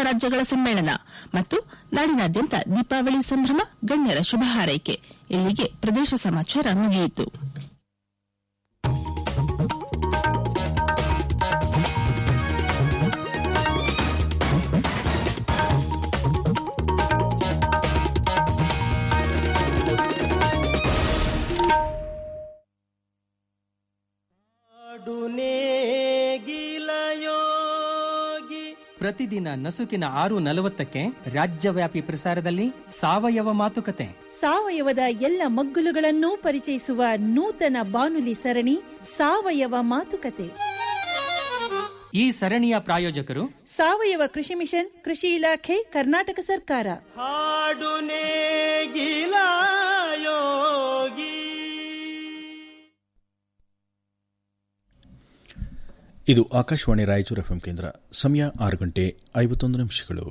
ರಾಜ್ಯಗಳ ಸಮ್ಮೇಳನ ಮತ್ತು ನಾಡಿನಾದ್ಯಂತ ದೀಪಾವಳಿ ಸಂಭ್ರಮ ಗಣ್ಯರ ಶುಭ ಹಾರೈಕೆ ಇಲ್ಲಿಗೆ ಪ್ರದೇಶ ಸಮಾಚಾರ ಮುಗಿಯಿತು ಪ್ರತಿದಿನ ನಸುಕಿನ ಆರು ನಲವತ್ತಕ್ಕೆ ರಾಜ್ಯವ್ಯಾಪಿ ಪ್ರಸಾರದಲ್ಲಿ ಸಾವಯವ ಮಾತುಕತೆ ಸಾವಯವದ ಎಲ್ಲ ಮಗ್ಗುಲುಗಳನ್ನು ಪರಿಚಯಿಸುವ ನೂತನ ಬಾನುಲಿ ಸರಣಿ ಸಾವಯವ ಮಾತುಕತೆ ಈ ಸರಣಿಯ ಪ್ರಾಯೋಜಕರು ಸಾವಯವ ಕೃಷಿ ಮಿಷನ್ ಕೃಷಿ ಇಲಾಖೆ ಕರ್ನಾಟಕ ಸರ್ಕಾರ ಹಾಡು ನೇಗಿಲ ಯೋಗಿ ಇದು ಆಕಾಶವಾಣಿ ರಾಯಚೂರು ಎಫ್ಎಂ ಕೇಂದ್ರ ಸಮಯ ಆರು ಗಂಟೆ ಐವತ್ತೊಂದು ನಿಮಿಷಗಳು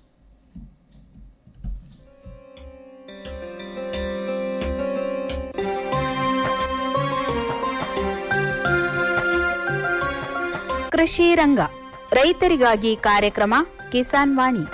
ಕೃಷಿ ರಂಗ ರೈತರಿಗಾಗಿ ಕಾರ್ಯಕ್ರಮ ಕಿಸಾನ್ ವಾಣಿ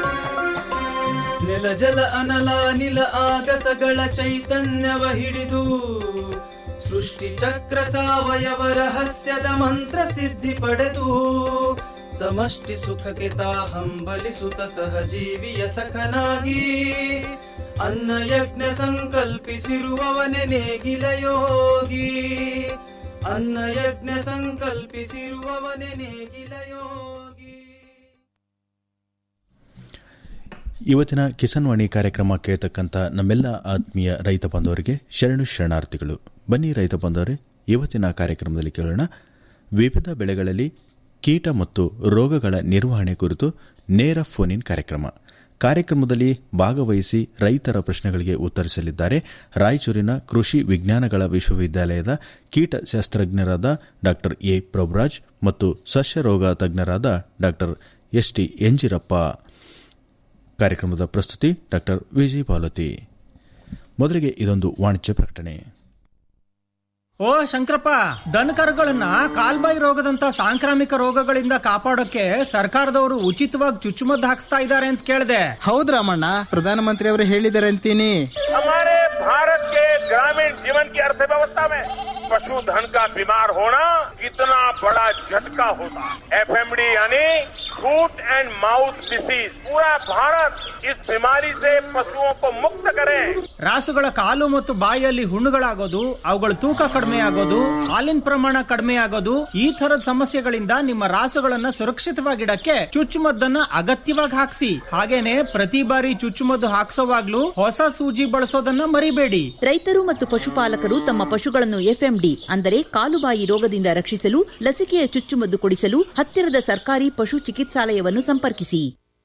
ನೆಲ ಜಲ ಅನಲ ನಿಲ ಆಗಸಗಳ ಚೈತನ್ಯವ ಹಿಡಿದು ಸೃಷ್ಟಿ ಚಕ್ರ ಸಾವಯವ ರಹಸ್ಯದ ಮಂತ್ರ ಸಿದ್ಧಿ ಪಡೆದು ಸಮಷ್ಟಿ ಸುಖಕ್ಕೆ ತಾ ಹಂಬಲಿಸುತ್ತ ಸಹಜೀವಿಯ ಸಖನಾಗಿ ಅನ್ನ ಯಜ್ಞ ಸಂಕಲ್ಪಿಸಿರುವವನೆ ನೇಗಿಲ ಯೋಗಿ ಅನ್ನ ಯಜ್ಞ ಸಂಕಲ್ಪಿಸಿರುವವನೆ ನೇಗಿಲ ಯೋಗಿ ಇವತ್ತಿನ ಕಿಸಾನ್ ವಾಣಿ ಕಾರ್ಯಕ್ರಮ ಕೇಳ್ತಕ್ಕಂಥ ನಮ್ಮೆಲ್ಲ ಆತ್ಮೀಯ ರೈತ ಬಾಂಧವರಿಗೆ ಶರಣು ಶರಣಾರ್ಥಿಗಳು ಬನ್ನಿ ರೈತ ಬಾಂಧವರೇ ಇವತ್ತಿನ ಕಾರ್ಯಕ್ರಮದಲ್ಲಿ ಕೇಳೋಣ ವಿವಿಧ ಬೆಳೆಗಳಲ್ಲಿ ಕೀಟ ಮತ್ತು ರೋಗಗಳ ನಿರ್ವಹಣೆ ಕುರಿತು ನೇರ ಫೋನ್ ಇನ್ ಕಾರ್ಯಕ್ರಮ ಕಾರ್ಯಕ್ರಮದಲ್ಲಿ ಭಾಗವಹಿಸಿ ರೈತರ ಪ್ರಶ್ನೆಗಳಿಗೆ ಉತ್ತರಿಸಲಿದ್ದಾರೆ ರಾಯಚೂರಿನ ಕೃಷಿ ವಿಜ್ಞಾನಗಳ ವಿಶ್ವವಿದ್ಯಾಲಯದ ಕೀಟಶಾಸ್ತ್ರಜ್ಞರಾದ ಡಾ ಎ ಪ್ರಭುರಾಜ್ ಮತ್ತು ಸಸ್ಯ ರೋಗ ತಜ್ಞರಾದ ಡಾ ಎಸ್ ಟಿ ಎಂಜಿರಪ್ಪ ಕಾರ್ಯಕ್ರಮದ ಪ್ರಸ್ತುತಿ ಡಾ ವಿಜಿ ಪಾಲತಿ ಮೊದಲಿಗೆ ಇದೊಂದು ವಾಣಿಜ್ಯ ಪ್ರಕಟಣೆ ಓ ಶಂಕರಪ್ಪ ದನಕರುಗಳನ್ನ ಕಾಲ್ಬಾಯಿ ರೋಗದಂತ ಸಾಂಕ್ರಾಮಿಕ ರೋಗಗಳಿಂದ ಕಾಪಾಡೋಕೆ ಸರ್ಕಾರದವರು ಉಚಿತವಾಗಿ ಚುಚ್ಚುಮದ್ದು ಹಾಕ್ಸ್ತಾ ಇದ್ದಾರೆ ಅಂತ ಕೇಳಿದೆ ಹೌದ್ ರಾಮಣ್ಣ ಪ್ರಧಾನಮಂತ್ರಿ ಅವರು ಹೇಳಿದ್ದಾರೆ ಅಂತೀನಿ हमारे भारत के ग्रामीण जीवन की अर्थव्यवस्था में पशुधन का बीमार होना कितना बड़ा झटका होता है एफएमडी यानी फूट एंड माउथ डिसीज पूरा भारत इस बीमारी से पशुओं को मुक्त करे ರಾಸುಗಳ ಕಾಲು ಮತ್ತು ಬಾಯಿಯಲ್ಲಿ ಹುಣ್ಣುಗಳಾಗೋದು ಅವುಗಳ ತೂಕ ಕಡಿಮೆ ಆಗೋದು ಹಾಲಿನ ಪ್ರಮಾಣ ಕಡಿಮೆ ಆಗೋದು ಈ ತರದ ಸಮಸ್ಯೆಗಳಿಂದ ನಿಮ್ಮ ರಾಸುಗಳನ್ನ ಸುರಕ್ಷಿತವಾಗಿಡಕ್ಕೆ ಚುಚ್ಚುಮದ್ದನ್ನ ಅಗತ್ಯವಾಗಿ ಹಾಕ್ಸಿ ಹಾಗೇನೆ ಪ್ರತಿ ಬಾರಿ ಚುಚ್ಚುಮದ್ದು ಹಾಕ್ಸೋವಾಗ್ಲೂ ಹೊಸ ಸೂಜಿ ಬಳಸೋದನ್ನ ಮರಿಬೇಡಿ ರೈತರು ಮತ್ತು ಪಶುಪಾಲಕರು ತಮ್ಮ ಪಶುಗಳನ್ನು ಎಫ್ಎಂಡಿ ಅಂದರೆ ಕಾಲುಬಾಯಿ ರೋಗದಿಂದ ರಕ್ಷಿಸಲು ಲಸಿಕೆಯ ಚುಚ್ಚುಮದ್ದು ಕೊಡಿಸಲು ಹತ್ತಿರದ ಸರ್ಕಾರಿ ಪಶು ಚಿಕಿತ್ಸಾಲಯವನ್ನು ಸಂಪರ್ಕಿಸಿ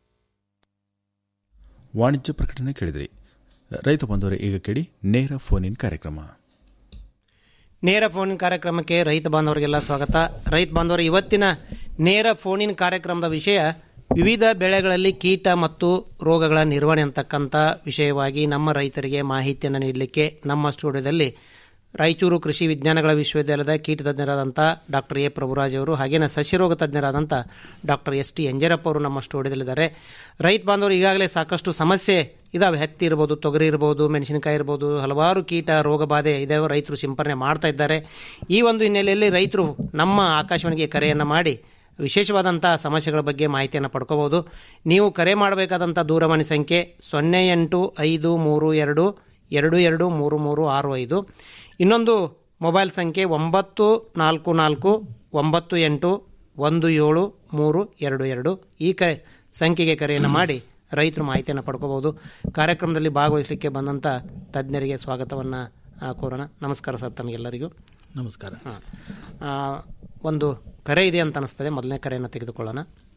ವಾಣಿಜ್ಯ ಪ್ರಕಟಣೆ ಕೇಳಿದ್ರಿ ರೈತ ಬಂದವರೇ ಈಗ ಕೇಳಿ ನೇರ ಫೋನ್ ಇನ್ ಕಾರ್ಯಕ್ರಮ ನೇರ ಫೋನ್ ಕಾರ್ಯಕ್ರಮಕ್ಕೆ ರೈತ ಬಾಂಧವರಿಗೆಲ್ಲ ಸ್ವಾಗತ ರೈತ ಬಾಂಧವರು ಇವತ್ತಿನ ನೇರ ಫೋನಿನ್ ಕಾರ್ಯಕ್ರಮದ ವಿಷಯ ವಿವಿಧ ಬೆಳೆಗಳಲ್ಲಿ ಕೀಟ ಮತ್ತು ರೋಗಗಳ ನಿರ್ವಹಣೆ ಅಂತಕ್ಕಂಥ ವಿಷಯವಾಗಿ ನಮ್ಮ ರೈತರಿಗೆ ಮಾಹಿತಿಯನ್ನು ನೀಡಲಿಕ್ಕೆ ನಮ್ಮ ಸ್ಟುಡಿಯೋದಲ್ಲಿ ರಾಯಚೂರು ಕೃಷಿ ವಿಜ್ಞಾನಗಳ ವಿಶ್ವವಿದ್ಯಾಲಯದ ಕೀಟ ತಜ್ಞರಾದಂಥ ಡಾಕ್ಟರ್ ಎ ಪ್ರಭುರಾಜ್ ಅವರು ಹಾಗೇನೆ ಸಸ್ಯರೋಗ ತಜ್ಞರಾದಂಥ ಡಾಕ್ಟರ್ ಎಸ್ ಟಿ ಎಂಜರಪ್ಪ ಅವರು ನಮ್ಮ ಸ್ಟುಡಿಯೋದಲ್ಲಿದ್ದಾರೆ ರೈತ ಬಾಂಧವರು ಈಗಾಗಲೇ ಸಾಕಷ್ಟು ಸಮಸ್ಯೆ ಇದಾವೆ ಹತ್ತಿ ಇರ್ಬೋದು ತೊಗರಿ ಇರ್ಬೋದು ಮೆಣಸಿನಕಾಯಿ ಇರ್ಬೋದು ಹಲವಾರು ಕೀಟ ರೋಗ ಬಾಧೆ ಇದಾವೆ ರೈತರು ಸಿಂಪರಣೆ ಮಾಡ್ತಾ ಇದ್ದಾರೆ ಈ ಒಂದು ಹಿನ್ನೆಲೆಯಲ್ಲಿ ರೈತರು ನಮ್ಮ ಆಕಾಶವಾಣಿಗೆ ಕರೆಯನ್ನು ಮಾಡಿ ವಿಶೇಷವಾದಂಥ ಸಮಸ್ಯೆಗಳ ಬಗ್ಗೆ ಮಾಹಿತಿಯನ್ನು ಪಡ್ಕೋಬಹುದು ನೀವು ಕರೆ ಮಾಡಬೇಕಾದಂಥ ದೂರವಾಣಿ ಸಂಖ್ಯೆ ಸೊನ್ನೆ ಎಂಟು ಐದು ಮೂರು ಎರಡು ಎರಡು ಎರಡು ಮೂರು ಮೂರು ಆರು ಐದು ಇನ್ನೊಂದು ಮೊಬೈಲ್ ಸಂಖ್ಯೆ ಒಂಬತ್ತು ನಾಲ್ಕು ನಾಲ್ಕು ಒಂಬತ್ತು ಎಂಟು ಒಂದು ಏಳು ಮೂರು ಎರಡು ಎರಡು ಈ ಕ ಸಂಖ್ಯೆಗೆ ಕರೆಯನ್ನು ಮಾಡಿ ರೈತರು ಮಾಹಿತಿಯನ್ನು ಪಡ್ಕೋಬಹುದು ಕಾರ್ಯಕ್ರಮದಲ್ಲಿ ಭಾಗವಹಿಸಲಿಕ್ಕೆ ಬಂದಂಥ ತಜ್ಞರಿಗೆ ಸ್ವಾಗತವನ್ನು ಕೋರೋಣ ನಮಸ್ಕಾರ ಸರ್ ತಮಗೆಲ್ಲರಿಗೂ ನಮಸ್ಕಾರ ಆ, ಒಂದು ಕರೆ ಇದೆ ಅಂತ ಅನಿಸ್ತದೆ ಮೊದಲನೇ ಕರೆಯನ್ನು ತೆಗೆದುಕೊಳ್ಳೋಣ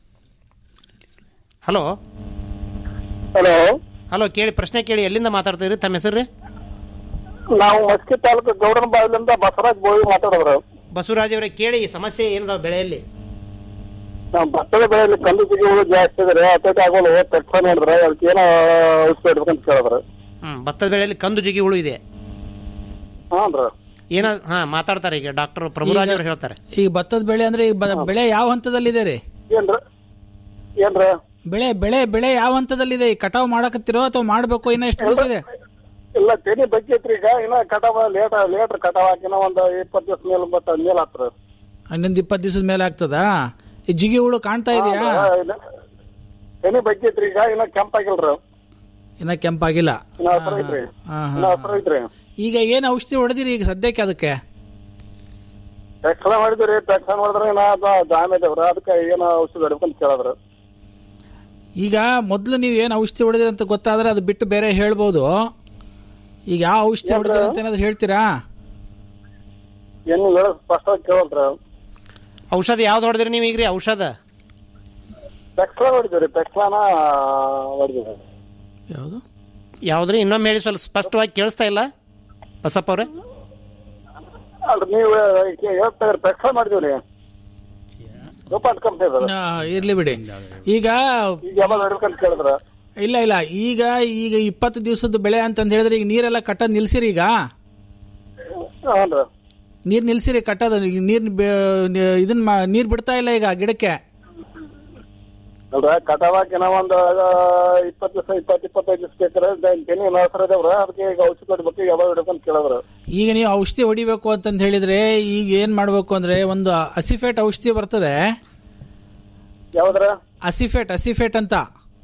ಹಲೋ ಹಲೋ ಹಲೋ ಕೇಳಿ ಪ್ರಶ್ನೆ ಕೇಳಿ ಎಲ್ಲಿಂದ ಮಾತಾಡ್ತೀರಿ ತಮ್ಮ ಹೆಸರು ರೀ ನಾವು ಮಸ್ಕಿ ತಾಲೂಕು ಗೌಡನ ಬಾವಿಲಿಂದ ಬಸವರಾಜ್ ಬೋಳಿ ಮಾತಾಡಿದ್ರು ಬಸವರಾಜ್ ಅವರೇ ಕೇಳಿ ಸಮಸ್ಯೆ ಏನದಾವ ಬೆಳೆಯಲ್ಲಿ ನಾವು ಭತ್ತದ ಬೆಳೆಯಲ್ಲಿ ಕಲ್ಲು ಜಿಗಿಗಳು ಜಾಸ್ತಿ ಇದ್ರೆ ಅಟೇಕ್ ಆಗೋದು ತಕ್ಷಣ ನೋಡಿದ್ರೆ ಅದಕ್ಕೆ ಏನೋ ಔಷಧಿ ಇಡ್ಬೇಕಂತ ಕೇಳಿದ್ರು ಹ್ಮ್ ಭತ್ತದ ಬೆಳೆಯಲ್ಲಿ ಕಂದು ಜಿಗಿ ಹುಳು ಇದೆ ಹಾನ್ರಿ ಏನ ಹಾ ಮಾತಾಡ್ತಾರೆ ಈಗ ಡಾಕ್ಟರ್ ಪ್ರಭುರಾಜ್ ಅವರು ಹೇಳ್ತಾರೆ ಈ ಭತ್ತದ ಬೆಳೆ ಅಂದ್ರೆ ಈ ಬ- ಬೆಳೆ ಯಾವ ಹಂತದಲ್ಲಿದೆ ರೀ ಏನ್ರಿ ಏನ್ರಿ ಬೆಳೆ ಬೆಳೆ ಬೆಳೆ ಯಾವ ಹಂತದಲ್ಲಿದೆ ಈ ಕಟಾವ್ ಮಾಡಕತ್ತಿರೋ ಅಥವಾ ಮಾಡ್ಬೇಕು ಇನ್ನ ಎಷ್ಟು ದಿವಸ ಇದೆ ಇಲ್ಲ ತೆನಿ ಬಗ್ಗೈತ್ರಿ ಈಗ ಇನ್ನ ಕಟಾವ ಲೇಟ್ ಲೇಟ್ ಕಟಾವ್ ಹಾಕಿನ ಒಂದ್ ಇಪ್ಪತ್ತು ದಿವಸ ಮೇಲೆ ಬತ್ತ ಮೇಲ್ ಹತ್ರ ಇನ್ನೊಂದು ಇಪ್ಪತ್ತು ದಿವಸದ ಮೇಲೆ ಆಗ್ತದಾ ಈ ಜಿಗಿ ಹುಳು ಕಾಣ್ತಾ ಇದೆಯಾ ತೆನಿ ಬಗ್ಗೈತ್ರಿ ಈಗ ಇನ್ನ ಕೆಂಪಾಗಿಲ್ರಿ ಇನ್ನ ಕೆಂಪಾಗಿಲ್ಲ ಇನ್ನ ಹತ್ರ ಐತ್ರಿ ಹಾ, ಹಾ, ಇನ್ನ ಹತ್ರ ಐತ್ರಿ ಈಗ ಏನ್ ಔಷಧಿ ಹೊಡೆದಿರಿ ಈಗ ಸದ್ಯಕ್ಕೆ ಅದಕ್ಕೆ ಟೆಕ್ಸಲ ಮಾಡಿದ್ರಿ ಟೆಕ್ಸಲ ಮಾಡಿದ್ರೆ ಇನ್ನ ಅದು ಡ್ಯಾಮೇಜ್ ಅವ್ರ ಅದಕ್ಕೆ ಏನ ಔಷಧಿ ಹೊಡ್ಬೇಕಂತ ಕೇಳಿದ್ರು ಈಗ ಮೊದಲು ನೀವು ಏನು ಔಷಧಿ ಹೊಡೆದಿರಿ ಅಂತ ಗೊತ್ತಾದ್ರೆ ಅದು ಬಿಟ್ಟು ಬೇರೆ ಹೇಳ್ಬೋದು ಈಗ ಯಾವ ಔಷಧಿ ಹೊಡೆದಿರಿ ಅಂತ ಏನಾದ್ರು ಹೇಳ್ತೀರಾ ಏನು ಹೇಳ ಸ್ಪಷ್ಟವಾಗಿ ಕೇಳಲ್ರಿ ಔಷಧ ಯಾವ್ದು ಹೊಡೆದ್ರಿ ನೀವು ಈಗ್ರಿ ಔಷಧ ಟೆಕ್ಸಲ ಹೊಡಿದ್ರಿ ಟೆಕ್ಸಲಾನ ಹೊಡಿದ್ರಿ ಯಾವುದು ಯಾವ್ದ್ರಿ ಇನ್ನೊಮ್ಮೆ ಹೇಳಿ ಸ್ವಲ್ಪ ಸ್ಪಷ್ಟವಾಗಿ ಕೇಳಿಸ್ತಾ ಇಲ್ಲ ಬಸಪ್ಪ ಅವ್ರೆ ಅಲ್ರಿ ನೀವು ಹೇಳ್ತಾ ಇದ್ರಿ ಟೆಕ್ಸಲ ಮಾಡಿದೀವ್ರಿ ರೂಪಾಯಿ ಕಂಪ್ನಿ ಅದ ಆ, ಇರ್ಲಿ ಬಿಡಿ ಈಗ ಈಗ ಯಾವಾಗ ಹೊಡ್ಬೇಕಂತ ಕೇಳಿದ್ರ ಇಲ್ಲ ಇಲ್ಲ ಈಗ ಈಗ ಇಪ್ಪತ್ತು ದಿವಸದ ಬೆಳೆ ಅಂತಂದ್ ಹೇಳಿದ್ರೆ ಈಗ ನೀರೆಲ್ಲ ಕಟ್ಟೋದ್ ನಿಲ್ಸಿರಿ ಈಗ ಹ್ಞೂ ನೀರ್ ನಿಲ್ಸಿರಿ ಕಟ್ಟೋದು ಈಗ ನೀರ್ ಬೆ- ಇದನ್ನ ಮಾ- ನೀರ್ ಬಿಡ್ತಾ ಇಲ್ಲ ಈಗ ಗಿಡಕ್ಕೆ ಅಲ್ರ ಕಟಾವಾಕಿನ ಒಂದು ಇಪ್ಪತ್ತು ದಿವಸ ಇಪ್ಪತ್ತು ಇಪ್ಪತ್ತೈದು ದಿವಸ ಬೇಕಾರೆ ತೆನಿ ಹೆಸರು ಇದಾವ್ರ ಅದಕ್ಕೆ ಈಗ ಔಷಧಿ ಹೊಡ್ಬೇಕು ಯಾವಾಗ ಹೊಡ್ಬೇಕಂತ ಕೇಳಿದ್ರು ಈಗ ನೀವು ಔಷಧಿ ಹೊಡಿಬೇಕು ಅಂತಂದ್ ಹೇಳಿದ್ರೆ ಈಗ ಏನ್ ಮಾಡ್ಬೇಕು ಅಂದ್ರೆ ಒಂದು ಅಸಿಫೇಟ್ ಔಷಧಿ ಬರ್ತದೆ ಯಾವ್ದ್ರ ಅಸಿಫೇಟ್ ಅಸಿಫೇಟ್ ಅಂತ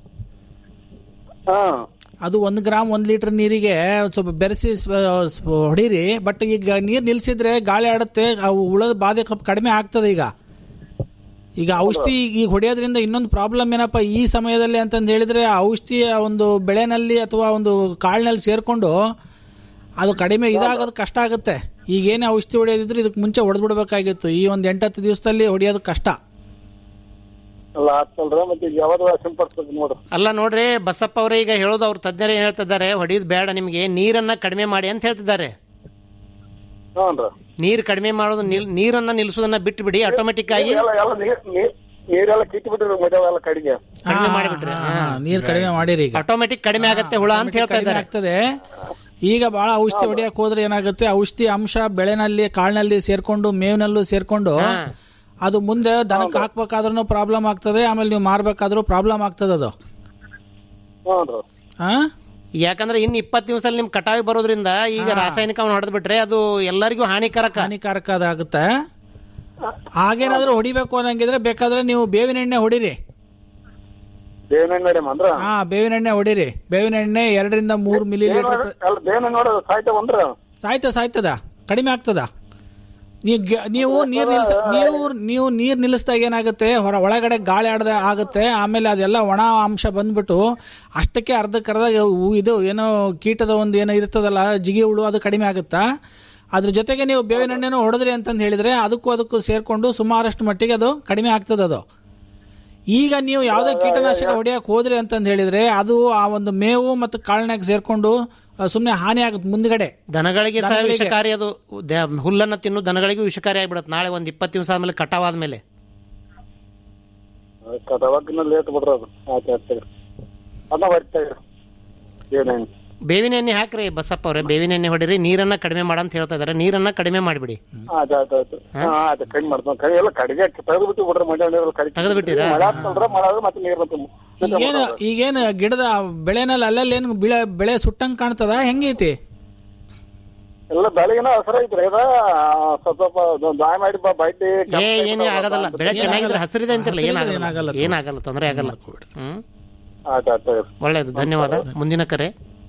ಹಾ ಅದು ಒಂದು ಗ್ರಾಮ್ ಒಂದ್ ಲೀಟರ್ ನೀರಿಗೆ ಒಂದ್ ಸ್ವಲ್ಪ ಬೆರೆಸಿ ಸ್ವ- ಸ್ವ- ಹೊಡೀರಿ ಬಟ್ ಈಗ ನೀರ್ ನಿಲ್ಸಿದ್ರೆ ಗಾಳಿ ಆಡುತ್ತೆ ಅವು ಉಳದ ಬಾಧೆ ಸ್ವಲ್ಪ ಕಡಿಮೆ ಆಗ್ತದೆ ಈಗ ಈಗ ಔಷಧಿ ಈಗ ಹೊಡೆಯೋದ್ರಿಂದ ಇನ್ನೊಂದು ಪ್ರಾಬ್ಲಮ್ ಏನಪ್ಪ ಈ ಸಮಯದಲ್ಲಿ ಅಂತಂದು ಹೇಳಿದ್ರೆ ಆ ಔಷಧಿ ಆ ಒಂದು ಬೆಳೆನಲ್ಲಿ ಅಥವಾ ಒಂದು ಕಾಳಿನಲ್ಲಿ ಸೇರ್ಕೊಂಡು ಅದು ಕಡಿಮೆ ಇದಾಗೋದು ಕಷ್ಟ ಆಗುತ್ತೆ ಈಗ ಏನೇ ಔಷಧಿ ಹೊಡೆಯೋದಿದ್ರೆ ಇದಕ್ಕೆ ಮುಂಚೆ ಹೊಡೆದ್ಬಿಡ್ಬೇಕಾಗಿತ್ತು ಈ ಒಂದು ಎಂಟತ್ತು ದಿವಸದಲ್ಲಿ ಹೊಡೆಯೋದು ಕಷ್ಟ ಅಲ್ಲ ಆಗ್ತಲ್ರ ಮತ್ತೆ ಈಗ ಯಾವಾಗ ಸಿಂಪಡಿಸ್ಬೇಕು ನೋಡ್ರಿ ಅಲ್ಲ ನೋಡ್ರಿ ಬಸಪ್ಪ ಅವರೇ ಈಗ ಹೇಳೋದು ಅವ್ರ ತಜ್ಞರು ಏನ್ ಹೇಳ್ತಿದ್ದಾರೆ ಹೊಡಿಯೋದು ಬೇಡ ನಿಮಗೆ ನೀರನ್ನ ಕಡಿಮೆ ಮಾಡಿ ಅಂತ ಹೇಳ್ತಿದ್ದಾರೆ ಹ್ಞೂ ನೀರ್ ಕಡಿಮೆ ಮಾಡೋದು ನಿಲ್- ನೀರನ್ನ ನಿಲ್ಸೋದನ್ನ ಬಿಟ್ಟು ಬಿಡಿ ಆಟೋಮೆಟಿಕ್ ಆಗಿ ಎಲ್ಲ ಎಲ್ಲ ನೀರ್ ನೀರ್- ನೀರೆಲ್ಲ ಕಿತ್ತು ಬಿಟ್ರಿ ಮದುವೆಲ್ಲ ಕಡೆಗೆ ಕಡಿಮೆ ಮಾಡಿಬಿಟ್ರಿ ನೀರ್ ಕಡಿಮೆ ಮಾಡಿರಿ ಈಗ ಆಟೋಮೆಟಿಕ್ ಕಡಿಮೆ ಆಗತ್ತೆ ಹುಳ ಅಂತ ಹೇಳ್ತಾ ಕಡಿಮೆ ಇದ್ದಾರೆ ಆಗ್ತದೆ ಈಗ ಬಹಳ ಔಷಧಿ ಹೊಡಿಯಕ್ ಹೋದ್ರೆ ಏನಾಗುತ್ತೆ ಔಷಧಿ ಅಂಶ ಬೆಳೆನಲ್ಲಿ ಕಾಳಿನಲ್ಲಿ ಸೇರ್ಕೊಂಡು ಮೇವಿನಲ್ಲೂ ಸೇರ್ಕೊಂಡು ಅದು ಮುಂದೆ ದನಕ್ಕೆ ಹಾಕ್ಬೇಕಾದ್ರೂ ಪ್ರಾಬ್ಲಮ್ ಆಗ್ತದೆ ಆಮೇಲೆ ನೀವು ಮಾರ್ಬೇಕಾದ್ರೂ ಪ್ರಾಬ್ಲಮ್ ಆಗ್ತದೆ ಅದು ಹ್ಞೂ ಆ ಯಾಕಂದ್ರೆ ಇನ್ ಇಪ್ಪತ್ತು ದಿವಸದಲ್ಲಿ ನಿಮ್ ಕಟಾವಿ ಬರೋದ್ರಿಂದ ಈಗ ರಾಸಾಯನಿಕವನ್ನು ಹೊಡೆದ್ ಬಿಟ್ರೆ ಅದು ಎಲ್ಲರಿಗೂ ಹಾನಿಕಾರಕ ಹಾನಿಕಾರಕ ಅದಾಗುತ್ತೆ ಹಾಗೇನಾದ್ರೂ ಹೊಡಿಬೇಕು ಅನ್ನಂಗಿದ್ರೆ ಬೇಕಾದ್ರೆ ನೀವು ಬೇವಿನ ಎಣ್ಣೆ ಹೊಡಿರಿ ಬೇವಿನ ಎಣ್ಣೆ ಮೇಡಮ್ ಅಂದ್ರ ಹಾ ಬೇವಿನ ಎಣ್ಣೆ ಹೊಡಿರಿ ಬೇವಿನ ಎಣ್ಣೆ ಎರಡರಿಂದ ಮೂರು ಮಿಲಿ ಲೀಟರ್ ಅಲ್ಲ ಬೇವಿನ ಎಣ್ಣೆ ನೋಡ ಸಾಯ್ತಾವ ಅಂದ್ರ ಸಾಯ್ತ ಸಾಯ್ತದ ಕಡಿಮೆ ಆಗ್ತದ ನೀವು ಗ- ನೀವು ನೀರ್ ನಿಲ್ಸ ನೀವು ನೀವು ನೀರ್ ನಿಲ್ಲಿಸಿದಾಗ ಏನಾಗುತ್ತೆ ಹೊರ ಒಳಗಡೆ ಗಾಳಿ ಆಡದ ಆಗುತ್ತೆ ಆಮೇಲೆ ಅದೆಲ್ಲ ಒಣ ಅಂಶ ಬಂದ್ಬಿಟ್ಟು ಅಷ್ಟಕ್ಕೆ ಅರ್ಧಕ್ಕರ್ಧ ಇವು- ಇದು ಏನೋ ಕೀಟದ ಒಂದು ಏನೋ ಇರ್ತದಲ್ಲ ಜಿಗಿ ಹುಳು ಅದು ಕಡಿಮೆ ಆಗುತ್ತಾ ಅದ್ರ ಜೊತೆಗೆ ನೀವು ಬೇವಿನ ಎಣ್ಣೆನೂ ಹೊಡೆದ್ರಿ ಅಂತಂದು ಹೇಳಿದ್ರೆ ಅದಕ್ಕೂ ಅದಕ್ಕೂ ಸೇರ್ಕೊಂಡು ಸುಮಾರಷ್ಟು ಮಟ್ಟಿಗೆ ಅದು ಕಡಿಮೆ ಆಗ್ತದೆ ಅದು ಈಗ ನೀವು ಯಾವುದೇ ಕೀಟನಾಶಕ ಹೊಡೆಯಕ್ಕೆ ಹೋದ್ರಿ ಅಂತಂದು ಹೇಳಿದ್ರೆ ಅದು ಆ ಒಂದು ಮೇವು ಮತ್ತು ಕಾಳಿನಾಗ ಸೇರ್ಕೊಂಡು ಸುಮ್ಮನೆ ಹಾನಿ ಆಗುತ್ತೆ ಮುಂದ್ಗಡೆ ದನಗಳಿಗೆ ಸಹ ದನಗಳಿಗೆ. ವಿಷಕಾರಿ ಅದು ದ- ಹುಲ್ಲನ್ನ ತಿನ್ನು ದನಗಳಿಗೂ ವಿಷಕಾರಿ ಆಗ್ಬಿಡತ್ತೆ ನಾಳೆ ಒಂದ್ ಇಪ್ಪತ್ತು ದಿವಸ ಆದ್ಮೇಲೆ ಕಟಾವ್ ಆದ್ಮೇಲೆ ಕಟಾವಾಗಿನ ಲೇಟ್ ಬಿಡ್ರಿ ಅದು ಆಯ್ತು ಆಯ್ತು ಅದನ್ನ ಹೊಡಿತಾ ಇರಿ ಬೇವಿನ ಎಣ್ಣೆ ಬೇವಿನ ಎಣ್ಣೆ ಹಾಕ್ರಿ ಬಸಪ್ಪ ಅವ್ರೆ ಬೇವಿನ ಎಣ್ಣೆ ಹೊಡಿರಿ ನೀರನ್ನ ಕಡಿಮೆ ಮಾಡಂತ ಹೇಳ್ತಾ ಇದಾರೆ ನೀರನ್ನ ಕಡಿಮೆ ಮಾಡಿಬಿಡಿ ಆಯ್ತು ಆಯ್ತು ಆಯ್ತು ಹಾ ಆಯ್ತು ಕಡಿಮೆ ಮಾಡ್ತಾನೆ ಕೈ ಎಲ್ಲ ಕಡಿಗೆ ತೆಗೆದು ಬಿಟ್ಟು ಬಿಡ್ರಿ ಮಳೆ ನೀರು ಕಡಿಗೆ ತೆಗ್ದು ಬಿಟ್ಟಿರಾ? ಮಳೆ ಆಗ್ತಲ್ರ ಮಳೆ ಆದ್ರೆ ಮತ್ತೆ ನೀರು ಮತ್ತೆ ಈಗೇನು ಈಗೇನು ಗಿಡದ ಬೆಳೆನಲ್ಲಿ ಅಲ್ಲಲ್ಲಿ ಏನು ಬೆಳೆ ಬೆಳೆ ಸುಟ್ಟಂಗ್ ಕಾಣ್ತದ ಹೆಂಗೈತಿ ಎಲ್ಲ ಬೆಳಗಿನ ಹಸಿರು ಐತ್ರಿ ಇದ ಸ್ವಲ್ಪ ಸ್ವಲ್ಪ ದಾಯ ಮಾಡಿ ಬಾ ಬೈಟಿ ಏ ಏನೇ ಆಗೋದಲ್ಲ ಬೆಳೆ ಚೆನ್ನಾಗಿದ್ರೆ ಹಸಿರಿದೆ ಅಂತಿರಲ್ಲ ಹಸಿರಿದ್ರೆ ಏನಾಗಲ್ಲ ಏನಾಗಲ್ಲ. ಏನಾಗಲ್ಲ ತೊಂದರೆ ಆಗಲ್ಲ ಹ್ಮ್ ಆಯ್ತು ಆಯ್ತು ಒಳ್ಳೇದು ಧನ್ಯವಾದ ಮುಂದಿನ ಕರೆ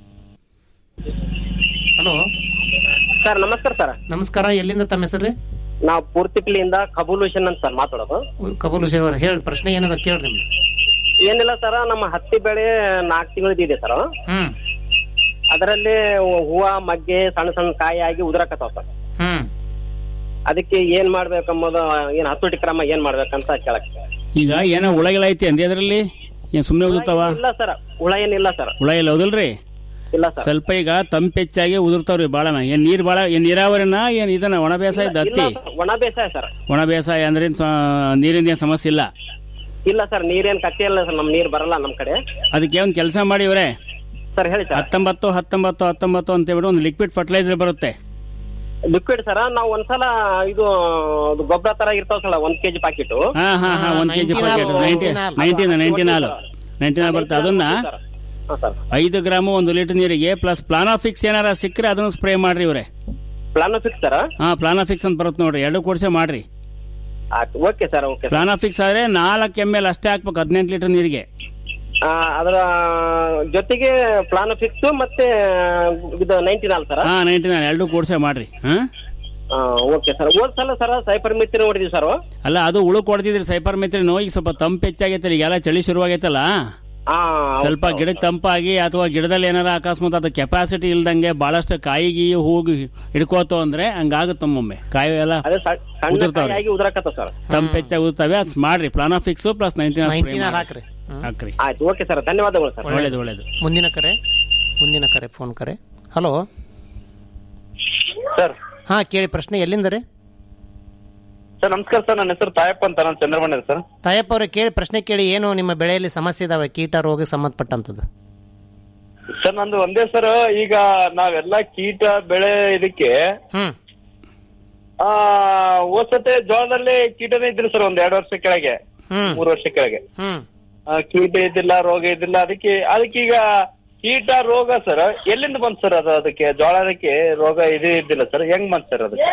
ಹಲೋ ಸರ್ ನಮಸ್ಕಾರ ಸರ್ ನಮಸ್ಕಾರ ಎಲ್ಲಿಂದ ತಮ್ಮ ಹೆಸರು ನಾವು ಪೂರ್ತಿಕ್ಲಿಯಿಂದ ಕಬೂಲ್ ಅಂತ ಸರ್ ಮಾತಾಡೋದು ಕಬೂಲ್ ಹುಸೇನ್ ಅವ್ರ ಹೇಳಿ ಪ್ರಶ್ನೆ ಏನದ ಕೇಳ್ರಿ ನಿಮ್ದು ಏನಿಲ್ಲ ಸರ್ ನಮ್ಮ ಹತ್ತಿ ಬೆಳೆ ನಾಲ್ಕು ತಿಂಗಳದಿದೆ ಸರ್ ಹ್ಮ್ ಅದರಲ್ಲಿ ಹೂವ ಮಗ್ಗೆ ಸಣ್ಣ ಸಣ್ಣ ಕಾಯಿ ಆಗಿ ಉದುರಕತ್ತಾವ ಸರ್ ಹ್ಮ್ ಅದಕ್ಕೆ ಏನ್ ಮಾಡ್ಬೇಕಂಬುದು ಏನ್ ಹತೋಟಿ ಕ್ರಮ ಏನ್ ಮಾಡ್ಬೇಕಂತ ಕೇಳಕ್ ಈಗ ಏನೋ ಹುಳಗಳ ಐತಿ ಅಂದಿ ಅದ್ರಲ್ಲಿ ಏನ್ ಸುಮ್ಮನೆ ಉದುರ್ತಾವ ಇಲ್ಲ ಸರ್ ಹುಳ ಏನಿಲ್ಲ ಸರ್ ಹುಳ ಇಲ್ಲ ಹೌದಲ್ರಿ ಇಲ್ಲ ಸರ್ ಸ್ವಲ್ಪ ಈಗ ತಂಪು ಹೆಚ್ಚಾಗಿ ಉದುರ್ತಾವ್ರಿ ಬಾಳನ ಏನ್ ನೀರ್ ಬಾಳ ಏನ್ ನೀರಾವರಿನ ಏನ್ ಇದನ್ನ ಒಣ ಬೇಸಾಯ ಇದ್ದ ಇಲ್ಲ ಹತ್ತಿ ಸರ್, ಒಣ ಬೇಸಾಯ ಸರ್ ಒಣ ಬೇಸಾಯ ಅಂದ್ರೆ ಏನ್ ಸ- ನೀರಿಂದ ಏನ್ ಸಮಸ್ಯೆ ಇಲ್ಲ ಇಲ್ಲ ಸರ್ ನೀರೇನ್ ಕತ್ತೆ ಇಲ್ಲ ಸರ್ ನಮ್ ನೀರ್ ಬರಲ್ಲ ನಮ್ ಕಡೆ ಅದಕ್ಕೆ ಒಂದ್ ಕೆಲಸ ಮಾಡಿವ್ರೆ ಸರ್ ಹೇಳಿ ಸರ್ ಹತ್ತೊಂಬತ್ತು ಹತ್ತೊಂಬತ್ತು ಹತ್ತೊಂಬತ್ತು ಅಂತ ಹೇಳ್ಬಿಟ್ಟು ಒಂದು ಲಿಕ್ವಿಡ್ ಫರ್ಟಿಲೈಸರ್ ಬರುತ್ತೆ ಲಿಕ್ವಿಡ್ ಸರ್ ನಾವು ಒಂದ್ಸಲ ಇದು ಅದು ಗೊಬ್ಬರ ತರ ಇರ್ತಾವ ಸರ್ ಒಂದ್ ಕೆಜಿ ಪಾಕೆಟ್ ಹಾ ಹಾ ಹಾ ಒಂದ್ KG packet ninety ninety ninety ನಾಲ್ ನೈಂಟಿನಾಲ್ ಬರುತ್ತೆ ಅದನ್ನ ಹಾಂ ಸರ್ ಐದು ಗ್ರಾಮ್ ಒಂದು ಲೀಟರ್ ನೀರಿಗೆ ಪ್ಲಸ್ ಪ್ಲಾನಾಫಿಕ್ಸ್ ಏನಾರ ಸಿಕ್ಕರೆ ಅದನ್ನ ಸ್ಪ್ರೇ ಮಾಡ್ರಿ ಇವ್ರೆ ಪ್ಲಾನೋಫಿಕ್ಸ್ ಸರ್ ಹಾ ಪ್ಲಾನಾಫಿಕ್ಸ್ ಅಂತ ಬರುತ್ತೆ ನೋಡ್ರಿ ಎರಡು ಕೊಡ್ಸೆ ಮಾಡ್ರಿ okay sir okay sir Planofix ಆದ್ರೆ ನಾಲ್ಕು ಎಮ್ ಎಲ್ ಅಷ್ಟೇ ಹಾಕ್ಬೇಕು ಹದಿನೆಂಟು ಲೀಟರ್ ನೀರಿಗೆ ಆ, ಅದರ ಜೊತೆಗೆ ಪ್ಲಾನೋಫಿಕ್ಸ್ ಮತ್ತೆ ಇದು ನೈಂಟಿನಾಲ್ ಸರ್ ಹಾ ನೈಂಟಿ ನೈನ್ ಎರಡು ಕೊಡ್ಸೆ ಮಾಡ್ರಿ ಹಾ ಓಕೆ ಸರ್ ಹೋದ್ ಸಲ ಸರ್ ಸೈಪರ್ ಮಿತ್ರ ನೋಡಿದ್ವಿ ಸರ್ ಅಲ್ಲ ಅದು ಉಳುಕ್ ಹೊಡೆದಿದ್ರಿ ಸೈಪರ್ ಮೆತ್ರಿನೋ ಈಗ ಸ್ವಲ್ಪ ತಂಪು ಹೆಚ್ಚಾಗೈತಲ್ಲ ಈಗೆಲ್ಲ ಚಳಿ ಶುರುವಾಗೈತಲ್ಲ ಹಾ ಸ್ವಲ್ಪ ಗಿಡಕ್ಕೆ ತಂಪಾಗಿ ಅಥವಾ ಗಿಡದಲ್ಲಿ ಏನಾರ ಅಕಸ್ಮಾತ್ ಅದು ಕೆಪಾಸಿಟಿ ಇಲ್ದಂಗೆ ಬಹಳಷ್ಟು ಕಾಯಿಗಿ ಹೋಗಿ ಹಿಡ್ಕೋತು ಅಂದ್ರೆ ಹಂಗಾಗುತ್ತಮ್ಮೊಮ್ಮೆ ಕಾಯಿ ಎಲ್ಲ ಅದೇ ಸ- ಸಣ್ಣ ಉದುರ್ತಾವ್ರಿ. ಕಾಯಾಗಿ ಉದುರಾಕತ್ತ ಸರ್ ತಂಪು ಹೆಚ್ಚಾಗಿ ಉದುರ್ತವೆ ಅದ್ ಮಾಡ್ರಿ ಪ್ಲಾನಾಫಿಕ್ಸ್ ಪ್ಲಸ್ ನೈನ್ಟೀನ್ ನೈಂಟಿನಾಲ್ ಹಾಕ್ರಿ ಹಾಕ್ರಿ ಆಯ್ತು ಓಕೆ ಸರ್ ಧನ್ಯವಾದಗಳು ಸರ್ ಒಳ್ಳೇದು ಒಳ್ಳೇದು ಮುಂದಿನ ಕರೆ ಮುಂದಿನ ಕರೆ ಫೋನ್ ಕರೆ ಹಲೋ ಸರ್ ಹಾ ಕೇಳಿ ಪ್ರಶ್ನೆ ಎಲ್ಲಿಂದ ರೀ ಸರ್ ನಮಸ್ಕಾರ ಸರ್ ನನ್ನ ಹೆಸರು ತಾಯಪ್ಪ ಅಂತ ನಾನು ಚಂದ್ರಮಣ್ಣ ಸರ್ ತಾಯಪ್ಪ ಅವ್ರೆ ಕೇಳಿ ಪ್ರಶ್ನೆ ಕೇಳಿ ಏನು ನಿಮ್ಮ ಬೆಳೆಯಲ್ಲಿ ಸಮಸ್ಯೆ ಇದಾವೆ ಕೀಟ ರೋಗಕ್ಕೆ ಸಂಬಂಧಪಟ್ಟಂತದ್ದು ಸರ್ ನಂದು ಒಂದೇ ಸರ್ ಈಗ ನಾವೆಲ್ಲ ಕೀಟ ಬೆಳೆ ಇದಕ್ಕೆ ಹ್ಮ್ ಆ ಹೋಸತೆ ಜೋಳದಲ್ಲಿ ಕೀಟನೇ ಇದ್ರಿ ಸರ್ ಒಂದ್ ಎರಡು ವರ್ಷ ಕೆಳಗೆ ಹ್ಮ್ ಮೂರು ವರ್ಷ ಕೆಳಗೆ ಹ್ಮ್ ಆ, ಕೀಟ ಇದ್ದಿಲ್ಲ ರೋಗ ಇದ್ದಿಲ್ಲ ಅದಕ್ಕೆ ಅದಕ್ಕೆ ಈಗ ಕೀಟ ರೋಗ ಸರ್ ಎಲ್ಲಿಂದ ಬಂತ್ ಸರ್ ಅದು ಅದಕ್ಕೆ ಜೋಳಕ್ಕೆ ರೋಗ ಇದು ಇದ್ದಿಲ್ಲ ಸರ್ ಹೆಂಗ್ ಬಂತ್ ಸರ್ ಅದಕ್ಕೆ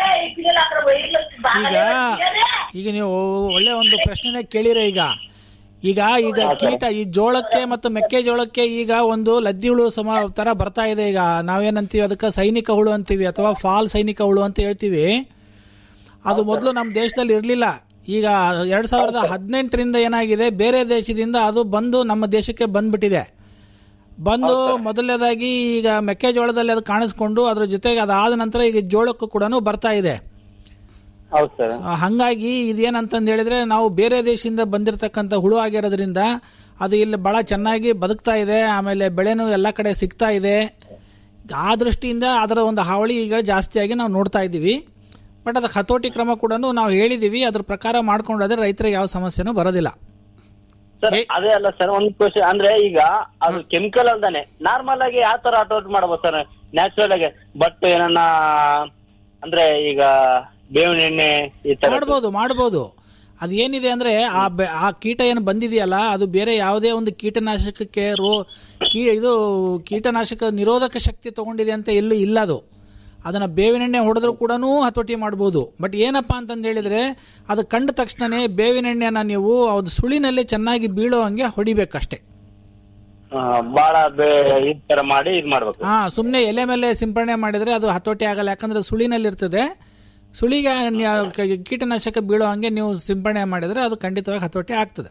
ಈಗ ಈಗ ನೀವು ಒಳ್ಳೆ ಒಂದು ಪ್ರಶ್ನೆನೇ ಕೇಳಿರ ಈಗ ಈಗ ಈಗ ಕೀಟ ಈ ಜೋಳಕ್ಕೆ ಮತ್ತು ಮೆಕ್ಕೆಜೋಳಕ್ಕೆ ಈಗ ಒಂದು ಲದ್ದಿ ಹುಳು ಸಮ ತರ ಬರ್ತಾ ಇದೆ ಈಗ ನಾವೇನಂತೀವಿ ಅದಕ್ಕೆ ಸೈನಿಕ ಹುಳು ಅಂತೀವಿ ಅಥವಾ ಫಾಲ್ ಸೈನಿಕ ಹುಳು ಅಂತ ಹೇಳ್ತೀವಿ ಅದು ಮೊದಲು ನಮ್ಮ ದೇಶದಲ್ಲಿ ಇರಲಿಲ್ಲ ಈಗ ಎರಡ್ ಸಾವಿರದ ಹದಿನೆಂಟರಿಂದ ಏನಾಗಿದೆ ಬೇರೆ ದೇಶದಿಂದ ಅದು ಬಂದು ನಮ್ಮ ದೇಶಕ್ಕೆ ಬಂದ್ಬಿಟ್ಟಿದೆ ಬಂದು ಮೊದಲನೇದಾಗಿ ಈಗ ಮೆಕ್ಕೆಜೋಳದಲ್ಲಿ ಅದು ಕಾಣಿಸ್ಕೊಂಡು ಅದ್ರ ಜೊತೆಗೆ ಅದಾದ ನಂತರ ಈಗ ಜೋಳಕ್ಕೂ ಕೂಡ ಬರ್ತಾ ಇದೆ ಹೌದು ಸರ್ ಆ, ಹಂಗಾಗಿ ಇದೇನಂತಂದು ಹೇಳಿದ್ರೆ ನಾವು ಬೇರೆ ದೇಶದಿಂದ ಬಂದಿರತಕ್ಕಂಥ ಹುಳು ಆಗಿರೋದ್ರಿಂದ ಅದು ಇಲ್ಲಿ ಬಹಳ ಚೆನ್ನಾಗಿ ಬದುಕ್ತಾ ಇದೆ ಆಮೇಲೆ ಬೆಳೆನೂ ಎಲ್ಲ ಕಡೆ ಸಿಗ್ತಾ ಇದೆ ಆ ದೃಷ್ಟಿಯಿಂದ ಅದರ ಒಂದು ಹಾವಳಿ ಈಗ ಜಾಸ್ತಿಯಾಗಿ ನಾವು ನೋಡ್ತಾ ಇದ್ದೀವಿ ಬಟ್ ಅದಕ್ಕೆ ಹತೋಟಿ ಕ್ರಮ ಕೂಡ ನಾವು ಹೇಳಿದೀವಿ ಅದ್ರ ಪ್ರಕಾರ ಮಾಡ್ಕೊಂಡಾದ್ರೆ ರೈತರಿಗೆ ಯಾವ ಸಮಸ್ಯೆನೂ ಬರೋದಿಲ್ಲ ಸರ್ ಅದೇ ಅಲ್ಲ ಸರ್ ಒಂದ್ ಕ್ವಶನ್ ಅಂದ್ರೆ ಈಗ ಅದು ಕೆಮಿಕಲ್ ಅಲ್ದಾನೆ ನಾರ್ಮಲ್ ಆಗಿ ಯಾವ ತರ ಅಟೌಟ್ ಮಾಡ್ಬೋದು ಸರ್ ನ್ಯಾಚುರಲ್ ಆಗಿ ಬಟ್ ಏನನ್ನ ಅಂದ್ರೆ ಈಗ ಬೇವಿನ ಎಣ್ಣೆ ಈ ತರ ಮಾಡ್ಬೋದು ಮಾಡ್ಬೋದು ಅದು ಏನಿದೆ ಅಂದ್ರೆ ಆ ಬೆ- ಆ ಕೀಟ ಏನು ಬಂದಿದೆಯಲ್ಲ ಅದು ಬೇರೆ ಯಾವುದೇ ಒಂದು ಕೀಟನಾಶಕಕ್ಕೆ ರೋ ಕೀ ಇದು ಕೀಟನಾಶಕ ನಿರೋಧಕ ಶಕ್ತಿ ತಗೊಂಡಿದೆ ಅಂತ ಎಲ್ಲೂ ಇಲ್ಲ ಅದು ಅದನ್ನ ಬೇವಿನೆಣ್ಣೆ ಹೊಡೆದ್ರು ಕೂಡ ಹತೋಟಿ ಮಾಡ್ಬೋದು ಬಟ್ ಏನಪ್ಪಾ ಅಂತಂದು ಹೇಳಿದ್ರೆ ಅದು ಕಂಡ ತಕ್ಷಣನೇ ಬೇವಿನೆಣ್ಣೆನ ನೀವು ಅದು ಸುಳಿನಲ್ಲಿ ಚೆನ್ನಾಗಿ ಬೀಳೋ ಹಂಗೆ ಹೊಡಿಬೇಕಷ್ಟೇ ಆ, ಬಾಳ ಬೇ ಈ ತರ ಮಾಡಿ ಇದ್ ಮಾಡ್ಬೇಕು ಹಾ ಸುಮ್ಮನೆ ಎಲೆ ಮೇಲೆ ಸಿಂಪಡಣೆ ಮಾಡಿದ್ರೆ ಅದು ಹತೋಟಿ ಆಗಲ್ಲ ಯಾಕಂದ್ರೆ ಸುಳಿನಲ್ಲಿ ಇರ್ತದೆ ಸುಳಿಗೆ ನ್ಯ- ಕ- ಕೀಟನಾಶಕ ಬೀಳೋ ಹಂಗೆ ನೀವು ಸಿಂಪಡಣೆ ಮಾಡಿದ್ರೆ ಅದು ಖಂಡಿತವಾಗಿ ಹತೋಟಿ ಆಗ್ತದೆ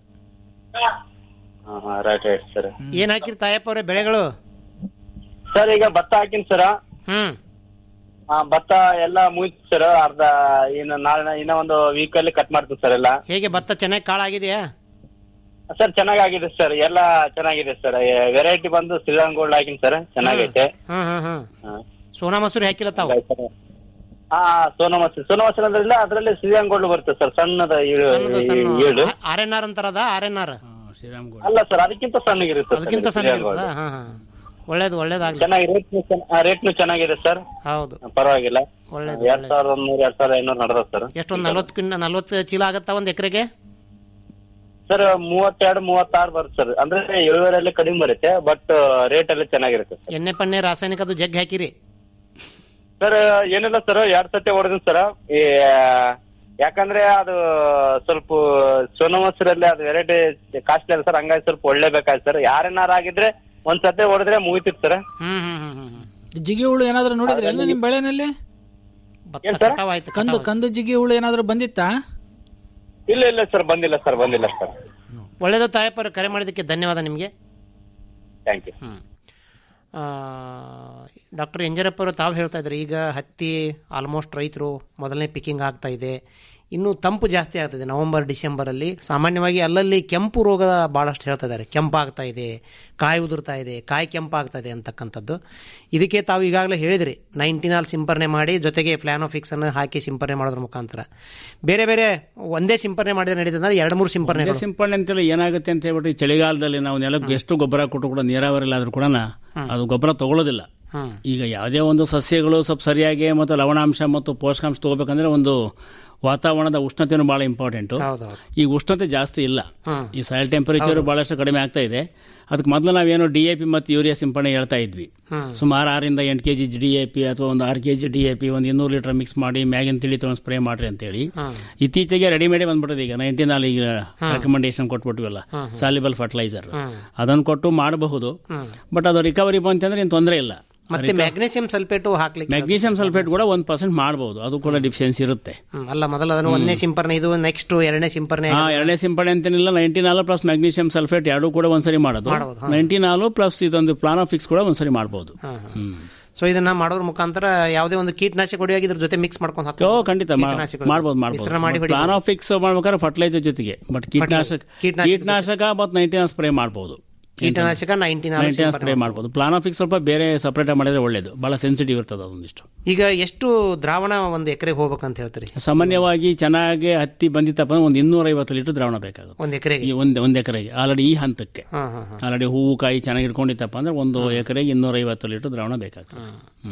ರೈಟ್ ರೈಟ್ ಸರ್ ಏನ್ ಹಾಕಿರಿ ತಾಯಪ್ಪ ಅವ್ರೆ ಬೆಳೆಗಳು ಸರ್ ಈಗ ಭತ್ತ ಹಾಕಿನ್ ಸರ್ ಹ್ಮ್ ಭತ್ತ ಎಲ್ಲ ಮುಗಿತು ಸರ್ ಅರ್ಧ ಇನ್ನು ನಾಳೆ ಇನ್ನ ಒಂದು ವೀಕ್ ಅಲ್ಲಿ ಕಟ್ ಮಾಡ್ತೀನಿ ಸರ್ ಎಲ್ಲ ಹೇಗೆ ಭತ್ತ ಚೆನ್ನಾಗಿ ಕಾಳಾಗಿದೆಯಾ ಸರ್ ಚೆನ್ನಾಗಿದೆ ಸರ್ ಎಲ್ಲ ಚೆನ್ನಾಗಿದೆ ಸರ್ ವೆರೈಟಿ ಬಂದು ಶ್ರೀರಾಮ್ ಗೋಲ್ಡ್ ಹಾಕಿನ್ ಸರ್ ಚೆನ್ನಾಗೈತೆ ಹ್ಮ್ ಹ್ಮ್ ಹ್ಮ್ ಸೋನಾ ಮಸೂರಿ ಹಾಕಿಲ್ಲ ತಾವು ಹಾ ಸೋನಾ ಮಸೂರಿ ಸೋನಾ ಮಸೂರಿ ಅಂದ್ರೆ ಅದ್ರಲ್ಲಿ ಶ್ರೀರಾಮ್ ಗೋಲ್ಡ್ ಬರುತ್ತೆ ಸರ್ ಸಣ್ಣದ ಈಳು- ಸಣ್ಣದು ಸಣ್ಣ ಈಳು ಆರ್ ಎನ್ ಆರ್ ಅಂತಾರದ ಆರ್ ಎನ್ ಆರ್ ಅಲ್ಲ ಸರ್ ಅದಕ್ಕಿಂತ ಸಣ್ಣಗಿರುತ್ತೆ sir ಅದಕ್ಕಿಂತ ಇದು ಸಣ್ಣ ಶ್ರೀರಾಮ್ ಗೋಲ್ಡ್. ಇರ್ತದಾ? ಹಾ ಹಾ ಒಳ್ಳೇದು ಒಳ್ಳೇದಾಗ್ಲಿ ಚೆನ್ನಾಗಿ ರೇಟ್ನು ಚೆನ್ನಾಗಿದೆ ಸರ್ ಹೌದು ಪರವಾಗಿಲ್ಲ ಒಳ್ಳೇದು, ಎರಡ್ ಸಾವಿರದ ಒಂದ್ ನೂರ ಎರಡ್ ಸಾವಿರದ ಐನೂರು ನಡೆದ ಸರ್ ಎಷ್ಟೊಂದು ನಲ್ವತ್ತು ಕಿನ್ನ ನಲ್ವತ್ತು ಚೀಲ ಆಗತ್ತಾ ಒಂದ್ ಎಕರೆಗೆ ಸರ್ ಮೂವತ್ತೆರಡು ಮೂವತ್ತಾರು ಬರುತ್ತೆ ಸರ್ ಅಂದ್ರೆ ಇಳುವರಿಯಲ್ಲಿ ಕಡಿಮೆ ಬರುತ್ತೆ ಬಟ್ ರೇಟ್ ಅಲ್ಲಿ ಚೆನ್ನಾಗಿರುತ್ತೆ ಸರ್ ಎಣ್ಣೆ ಪಣ್ಣೆ ರಾಸಾಯನಿಕ ಅದು ಜಗ್ ಹಾಕಿರಿ ಸರ್ ಏನಿಲ್ಲ ಸರ್ ಎರಡ್ ಸತಿ ಹೊಡೆದಿನಿ ಸರ್ ಈ ಯಾಕಂದ್ರೆ ಅದು ಸ್ವಲ್ಪ ಸೋನಾ ಮಸೂರಲ್ಲಿ ಅದು ವೆರೈಟಿ ಕಾಸ್ಟ್ಲಿ ಅಲ್ಲ ಸರ್ ಹಂಗಾಗಿ ಸ್ವಲ್ಪ ಒಳ್ಳೆ ಬೇಕಾಯ್ತು ಸರ್ ಯಾರೇನಾರು ಆಗಿದ್ರೆ ಒಂದ್ ಸತಿ ಹೊಡೆದ್ರೆ ಮುಗಿತಿತ್ತು ಸರ್ ಹ್ಮ್ ಹ್ಮ್ ಹ್ಮ್ ಹ್ಮ್ ಜಿಗಿ ಹುಳು ಏನಾದ್ರು ನೋಡಿದ್ರೆ ಎಲ್ಲ ನಿಮ್ ಬೆಳೆನಲ್ಲಿ ಭತ್ತ ಕಟಾವಾಯ್ತು ಕಂದು ಕಂದು ಜಿಗಿ ಹುಳು ಏನಾದ್ರು ಬಂದಿತ್ತಾ ಇಲ್ಲ ಇಲ್ಲ ಸರ್ ಬಂದಿಲ್ಲ ಸರ್ ಬಂದಿಲ್ಲ ಸರ್ ಒಳ್ಳೇದು ತಾಯಪ್ಪರು ಕರೆ ಮಾಡಿದ್ದಕ್ಕೆ ಧನ್ಯವಾದ ನಿಮಗೆ ಥ್ಯಾಂಕ್ ಯು ಡಾಕ್ಟರ್ ಎಂಜರಪ್ಪ ಅವರು ತಾವು ಹೇಳ್ತಾ ಇದ್ದಾರೆ ಈಗ ಹತ್ತಿ ಆಲ್ಮೋಸ್ಟ್ ರೈತರು ಮೊದಲನೇ ಪಿಕ್ಕಿಂಗ್ ಆಗ್ತಾ ಇದೆ ಇನ್ನು ತಂಪು ಜಾಸ್ತಿ ಆಗ್ತದೆ ನವೆಂಬರ್ ಡಿಸೆಂಬರಲ್ಲಿ ಸಾಮಾನ್ಯವಾಗಿ ಅಲ್ಲಲ್ಲಿ ಕೆಂಪು ರೋಗ ಭಾಳಷ್ಟು ಹೇಳ್ತಾ ಇದ್ದಾರೆ ಕೆಂಪಾಗ್ತಾ ಇದೆ ಕಾಯಿ ಉದುರ್ತಾ ಇದೆ ಕಾಯಿ ಕೆಂಪಾಗ್ತಾ ಇದೆ ಅಂತಕ್ಕಂಥದ್ದು ಇದಕ್ಕೆ ತಾವು ಈಗಾಗಲೇ ಹೇಳಿದ್ರಿ ನೈಂಟಿನಾಲ್ ಸಿಂಪರಣೆ ಮಾಡಿ ಜೊತೆಗೆ ಫ್ಲಾನೋಫಿಕ್ಸ್ ಅನ್ನು ಹಾಕಿ ಸಿಂಪರಣೆ ಮಾಡೋದ್ರ ಮುಖಾಂತರ ಬೇರೆ ಬೇರೆ ಒಂದೇ ಸಿಂಪರಣೆ ಮಾಡಿದ್ರೆ ನಡೀತದೆ ಅಂದ್ರೆ ಎರಡು ಮೂರು ಸಿಂಪರಣೆ ಒಂದೇ ಸಿಂಪಡಣೆ ಅಂತೆಲ್ಲ ಏನಾಗುತ್ತೆ ಅಂತ ಹೇಳ್ಬಿಟ್ಟು ಈ ಚಳಿಗಾಲದಲ್ಲಿ ನಾವು ನೆಲಕ್ಕೆ ಎಷ್ಟು ಗೊಬ್ಬರ ಕೊಟ್ಟು ಕೂಡ ನೀರಾವರಿ ಆದ್ರೂ ಕೂಡ ಅದು ಗೊಬ್ಬರ ತಗೊಳ್ಳೋದಿಲ್ಲ ಹ್ಮ್ ಈಗ ಯಾವುದೇ ಒಂದು ಸಸ್ಯಗಳು ಸ್ವಲ್ಪ ಸರಿಯಾಗಿ ಮತ್ತು ಲವಣಾಂಶ ಮತ್ತು ಪೋಷಕಾಂಶ ತಗೋಬೇಕಂದ್ರೆ ಒಂದು ವಾತಾವರಣದ ಉಷ್ಣತೆನೂ ಬಹಳ ಇಂಪಾರ್ಟೆಂಟ್ ಈಗ ಉಷ್ಣತೆ ಜಾಸ್ತಿ ಇಲ್ಲ ಹ್ಮ್. ಈ ಸಾಯಿಲ್ ಟೆಂಪರೇಚರ್ ಹೌದು. ಬಹಳಷ್ಟು ಕಡಿಮೆ ಆಗ್ತಾ ಇದೆ ಅದಕ್ಕೆ ಮೊದಲು ನಾವೇನೋ ಡಿ ಎ ಪಿ ಮತ್ತು ಯೂರಿಯಾ ಸಿಂಪಡಣೆ ಹೇಳ್ತಾ ಇದ್ವಿ ಹ್ಮ್. ಸುಮಾರು ಆರಿಂದ ಎಂಟು ಕೆಜಿ ಡಿ ಎ ಪಿ ಅಥವಾ ಒಂದು ಆರು ಕೆಜಿ ಡಿ ಎ ಪಿ ಒಂದು ಇನ್ನೂರು ಲೀಟರ್ ಮಿಕ್ಸ್ ಮಾಡಿ ಮ್ಯಾಗಿನ ತಿಳಿ ತೊಗೊಂಡು ಸ್ಪ್ರೇ ಮಾಡ್ರಿ ಅಂತೇಳಿ ಹ್ಮ್. ಇತ್ತೀಚೆಗೆ ರೆಡಿಮೇಡ್ ಬಂದ್ಬಿಟ್ಟಿದೆ ಈಗ ನೈನ್ಟೀನ್ ಅಲ್ಲಿ ಈಗ ಹ್ಮ್. ರೆಕಮೆಂಡೇಶನ್ ಕೊಟ್ಬಿಟ್ಟಿವಲ್ಲ ಹ್ಮ್, ಹ್ಮ್. ಸಾಲಿಬಲ್ ಫರ್ಟಿಲೈಸರ್ ಹ್ಮ್. ಅದನ್ನು ಕೊಟ್ಟು ಮಾಡಬಹುದು ಹ್ಮ್. ಬಟ್ ಅದು ರಿಕವರಿ ಬಂತಂದ್ರೆ ಏನು ತೊಂದರೆ ಇಲ್ಲ ಮತ್ತೆ ಮ್ಯಾಗ್ನೇಸಿಯಂ ಸಲ್ಫೇಟು ಹಾಕ್ಲಿಕ್ಕೆ ಮ್ಯಾಗ್ನೀಷಿಯಂ ಸಲ್ಫೇಟ್ ಕೂಡ ಒಂದು ಪರ್ಸೆಂಟ್ ಮಾಡಬಹುದು ಅದು ಕೂಡ ಡಿಫಿಷಿಯನ್ಸಿ ಇರುತ್ತೆ ಹ್ಮ್, ಅಲ್ಲ ಮೊದಲು ಅದನ್ನು ಒಂದನೇ ಸಿಂಪರಣೆ ಇದು ನೆಕ್ಸ್ಟ್ ಎರಡನೇ ಸಿಂಪರಣೆ ಹಾ ಎರಡನೇ ಸಿಂಪಡಣೆ ಅಂತೇನಿಲ್ಲ nineteen all plus magnesium sulphate ಎರಡೂ ಕೂಡ ಒಂದ್ಸರಿ ಮಾಡೋದು ಮಾಡ್ಬೋದು, ಹಾ. ನೈನ್ಟೀನ್ ಆಲು ಪ್ಲಸ್ ಇದೊಂದು ಪ್ಲಾನ್ ಆಫ್ ಫಿಕ್ಸ್ ಕೂಡ ಒಂದ್ಸರಿ ಮಾಡಬಹುದು ಸೊ ಇದನ್ನ ಮಾಡೋದ್ರ ಮುಖಾಂತರ ಯಾವುದೇ ಒಂದು ಕೀಟನಾಶಕ ಹೊಡಿಯಾಗಿ ಇದ್ರ ಜೊತೆ ಮಿಕ್ಸ್ ಮಾಡ್ಕೊಂಡು ಓ ಹಾಕ್ಬೋದು. ಖಂಡಿತ ಮಾ- ಕೀಟನಾಶಕಗಳು. ಮಾಡ್ಬೋದು ಮಿಶ್ರಣ ಮಾಡಿ ಮಾಡ್ಬೋದು ಪ್ಲಾನ್ ಆಫ್ ಫಿಕ್ಸ್ ಮಾಡ್ಬೇಕಾದ್ರೆ ಫರ್ಟಿಲೈಸರ್ ಜೊತೆಗೆ ಬಟ್ ಕೀಟನಾಶಕ ಕೀಟನಾಶಕ ಕೀಟನಾಶಕ ಮತ್ತು ನೈನ್ಟೀನ್ ಸ್ಪ್ರೇ ಮಾಡಬಹುದು ಕೀಟನಾಶಕ ನೈನ್ಟೀನ್ ನೈನ್ಟೀನ್ ಸ್ಪ್ರೇ ಮಾಡಬಹುದು ಪ್ಲಾನ್ ಆಫ್ ಫಿಕ್ಸ್ ಸ್ವಲ್ಪ ಬೇರೆ ಸಪರೇಟ್ ಮಾಡಿದ್ರೆ ಒಳ್ಳೇದು ಬಹಳ ಸೆನ್ಸಿಟಿವ್ ಇರ್ತದೆ ಅದೊಂದಿಷ್ಟು ಈಗ ಎಷ್ಟು ದ್ರಾವಣ ಒಂದು ಎಕರೆಗೆ ಹೋಗ್ಬೇಕಂತ ಹೇಳ್ತೀರಿ ಸಾಮಾನ್ಯವಾಗಿ ಚೆನ್ನಾಗಿ ಹತ್ತಿ ಬಂದಿತ್ತಪ್ಪ ಅಂದ್ರೆ ಒಂದು ಇನ್ನೂರ ಐವತ್ತು ಲೀಟರ್ ದ್ರಾವಣ ಬೇಕಾಗುತ್ತೆ ಒಂದ್ ಎಕರೆಗೆ ಈ ಒಂದ್ ಒಂದ್ ಎಕರೆಗೆ ಆಲ್ರೆಡಿ ಈ ಹಂತಕ್ಕೆ ಹಾ, ಹಾ, ಹಾ. ಆಲ್ರೆಡಿ ಹೂವು ಕಾಯಿ ಚೆನ್ನಾಗಿ ಇಟ್ಕೊಂಡಿತ್ತಪ್ಪ ಅಂದ್ರೆ ಒಂದು ಎಕರೆಗೆ ಇನ್ನೂರ ಐವತ್ತು ಲೀಟರ್ ದ್ರಾವಣ ಬೇಕಾಗ್ತದೆ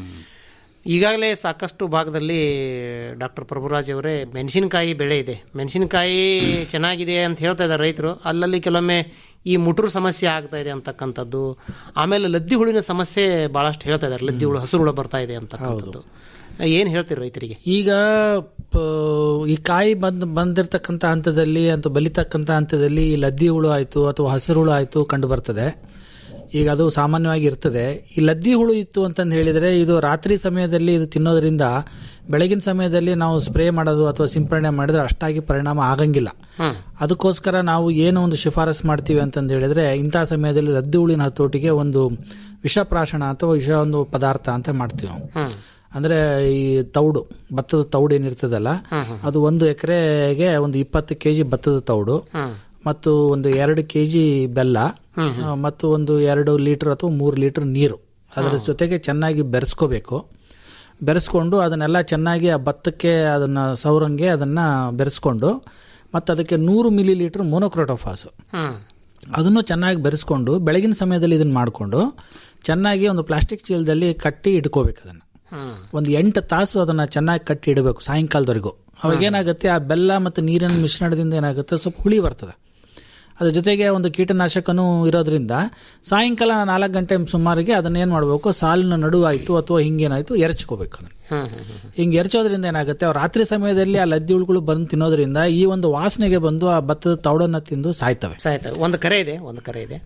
ಈಗಾಗಲೇ ಸಾಕಷ್ಟು ಭಾಗದಲ್ಲಿ ಡಾಕ್ಟರ್ ಪ್ರಭುರಾಜ್ ಅವರೇ ಮೆಣಸಿನಕಾಯಿ ಬೆಳೆ ಇದೆ ಮೆಣಸಿನಕಾಯಿ ಚೆನ್ನಾಗಿದೆ ಅಂತ ಹೇಳ್ತಾ ಇದ್ದಾರೆ ರೈತರು ಅಲ್ಲಲ್ಲಿ ಕೆಲವೊಮ್ಮೆ ಈ ಮುಟುರು ಸಮಸ್ಯೆ ಆಗ್ತಾ ಇದೆ ಅಂತಕ್ಕಂಥದ್ದು ಆಮೇಲೆ ಲದ್ದಿ ಹುಳಿನ ಸಮಸ್ಯೆ ಬಹಳಷ್ಟು ಹೇಳ್ತಾ ಇದ್ದಾರೆ ಲದ್ದಿ ಹುಳು ಹಸಿರು ಹುಳು ಬರ್ತಾ ಇದೆ ಅಂತಕ್ಕಂಥದ್ದು ಏನ್ ಹೇಳ್ತೀರಿ ರೈತರಿಗೆ ಈಗ ಪ- ಈ ಕಾಯಿ ಬಂದ್ ಬಂದಿರತಕ್ಕಂಥ ಹಂತದಲ್ಲಿ ಅಥವಾ ಬಲಿತಕ್ಕಂಥ ಹಂತದಲ್ಲಿ ಈ ಲದ್ದಿ ಹುಳು ಆಯಿತು ಅಥವಾ ಹಸಿರು ಹುಳು ಆಯಿತು ಕಂಡು ಬರ್ತದೆ ಈಗ ಅದು ಸಾಮಾನ್ಯವಾಗಿ ಇರ್ತದೆ ಈ ಲದ್ದಿ ಹುಳು ಇತ್ತು ಅಂತಂದು ಹೇಳಿದರೆ ಇದು ರಾತ್ರಿ ಸಮಯದಲ್ಲಿ ಇದು ತಿನ್ನೋದ್ರಿಂದ ಬೆಳಗಿನ ಸಮಯದಲ್ಲಿ ನಾವು ಸ್ಪ್ರೇ ಮಾಡೋದು ಅಥವಾ ಸಿಂಪರಣೆ ಮಾಡಿದ್ರೆ ಅಷ್ಟಾಗಿ ಪರಿಣಾಮ ಆಗಂಗಿಲ್ಲ ಅದಕ್ಕೋಸ್ಕರ ನಾವು ಏನು ಒಂದು ಶಿಫಾರಸ್ ಮಾಡ್ತೀವಿ ಅಂತಂದು ಹೇಳಿದ್ರೆ ಇಂತಹ ಸಮಯದಲ್ಲಿ ಲದ್ದಿ ಹುಳಿನ ಹತೋಟಿಗೆ ಒಂದು ವಿಷಪ್ರಾಶನ ಅಥವಾ ವಿಷ ಒಂದು ಪದಾರ್ಥ ಅಂತ ಮಾಡ್ತೀವಿ ನಾವು ಅಂದ್ರೆ ಈ ತೌಡು ಭತ್ತದ ತೌಡು ಏನಿರ್ತದಲ್ಲ ಅದು ಒಂದು ಎಕರೆಗೆ ಒಂದು ಇಪ್ಪತ್ತು ಕೆಜಿ ಭತ್ತದ ತೌಡು ಮತ್ತು ಒಂದು ಎರಡು ಕೆಜಿ ಬೆಲ್ಲ ಆ, ಮತ್ತು ಒಂದು ಎರಡು ಲೀಟರ್ ಅಥವಾ ಮೂರು ಲೀಟರ್ ನೀರು ಅದರ ಜೊತೆಗೆ ಚೆನ್ನಾಗಿ ಬೆರೆಸ್ಕೋಬೇಕು ಬೆರೆಸ್ಕೊಂಡು ಅದನ್ನೆಲ್ಲ ಚೆನ್ನಾಗಿ ಆ ಭತ್ತಕ್ಕೆ ಅದನ್ನ ಸೌರಂಗೆ ಅದನ್ನ ಬೆರೆಸ್ಕೊಂಡು ಮತ್ತು ಅದಕ್ಕೆ ನೂರು ಮಿಲಿ ಲೀಟರ್ ಮೋನೋಕ್ರೋಟೋಫಾಸ್ ಅದನ್ನು ಚೆನ್ನಾಗಿ ಬೆರೆಸ್ಕೊಂಡು ಬೆಳಗಿನ ಸಮಯದಲ್ಲಿ ಇದನ್ನ ಮಾಡಿಕೊಂಡು ಚೆನ್ನಾಗಿ ಒಂದು ಪ್ಲಾಸ್ಟಿಕ್ ಚೀಲದಲ್ಲಿ ಕಟ್ಟಿ ಇಟ್ಕೋಬೇಕು ಅದನ್ನ ಒಂದು ಎಂಟು ತಾಸು ಅದನ್ನ ಚೆನ್ನಾಗಿ ಕಟ್ಟಿ ಇಡಬೇಕು ಸಾಯಂಕಾಲದವರೆಗೂ ಅವಾಗ ಏನಾಗುತ್ತೆ ಆ ಬೆಲ್ಲ ಮತ್ತು ನೀರಿನ ಮಿಶ್ರಣದಿಂದ ಏನಾಗುತ್ತೆ ಸ್ವಲ್ಪ ಹುಳಿ ಬರ್ತದೆ ಅದ್ರ ಜೊತೆಗೆ ಒಂದು ಕೀಟನಾಶಕನೂ ಇರೋದ್ರಿಂದ ಸಾಯಂಕಾಲ ನಾಲ್ಕು ಗಂಟೆ ಸುಮಾರಿಗೆ ಅದನ್ನ ಏನು ಮಾಡಬೇಕು ಸಾಲಿನ ನಡುವಾಯಿತು ಅಥವಾ ಹಿಂಗೇನಾಯ್ತು ಎರಚ್ಕೋಬೇಕು ಅದನ್ನ ಹಿಂಗೆ ಎರಚೋದ್ರಿಂದ ಏನಾಗುತ್ತೆ ಅವ್ರು ರಾತ್ರಿ ಸಮಯದಲ್ಲಿ ಆ ಲದ್ದಿ ಹುಳುಗಳು ಬಂದು ತಿನ್ನೋದ್ರಿಂದ ಈ ಒಂದು ವಾಸನೆಗೆ ಬಂದು ಆ ಭತ್ತದ ತೌಡನ್ನ ತಿಂದು ಸಾಯ್ತವೆ ಸಾಯ್ತವೆ ಒಂದು ಕರೆ ಇದೆ ಒಂದು ಕರೆ ಇದೆ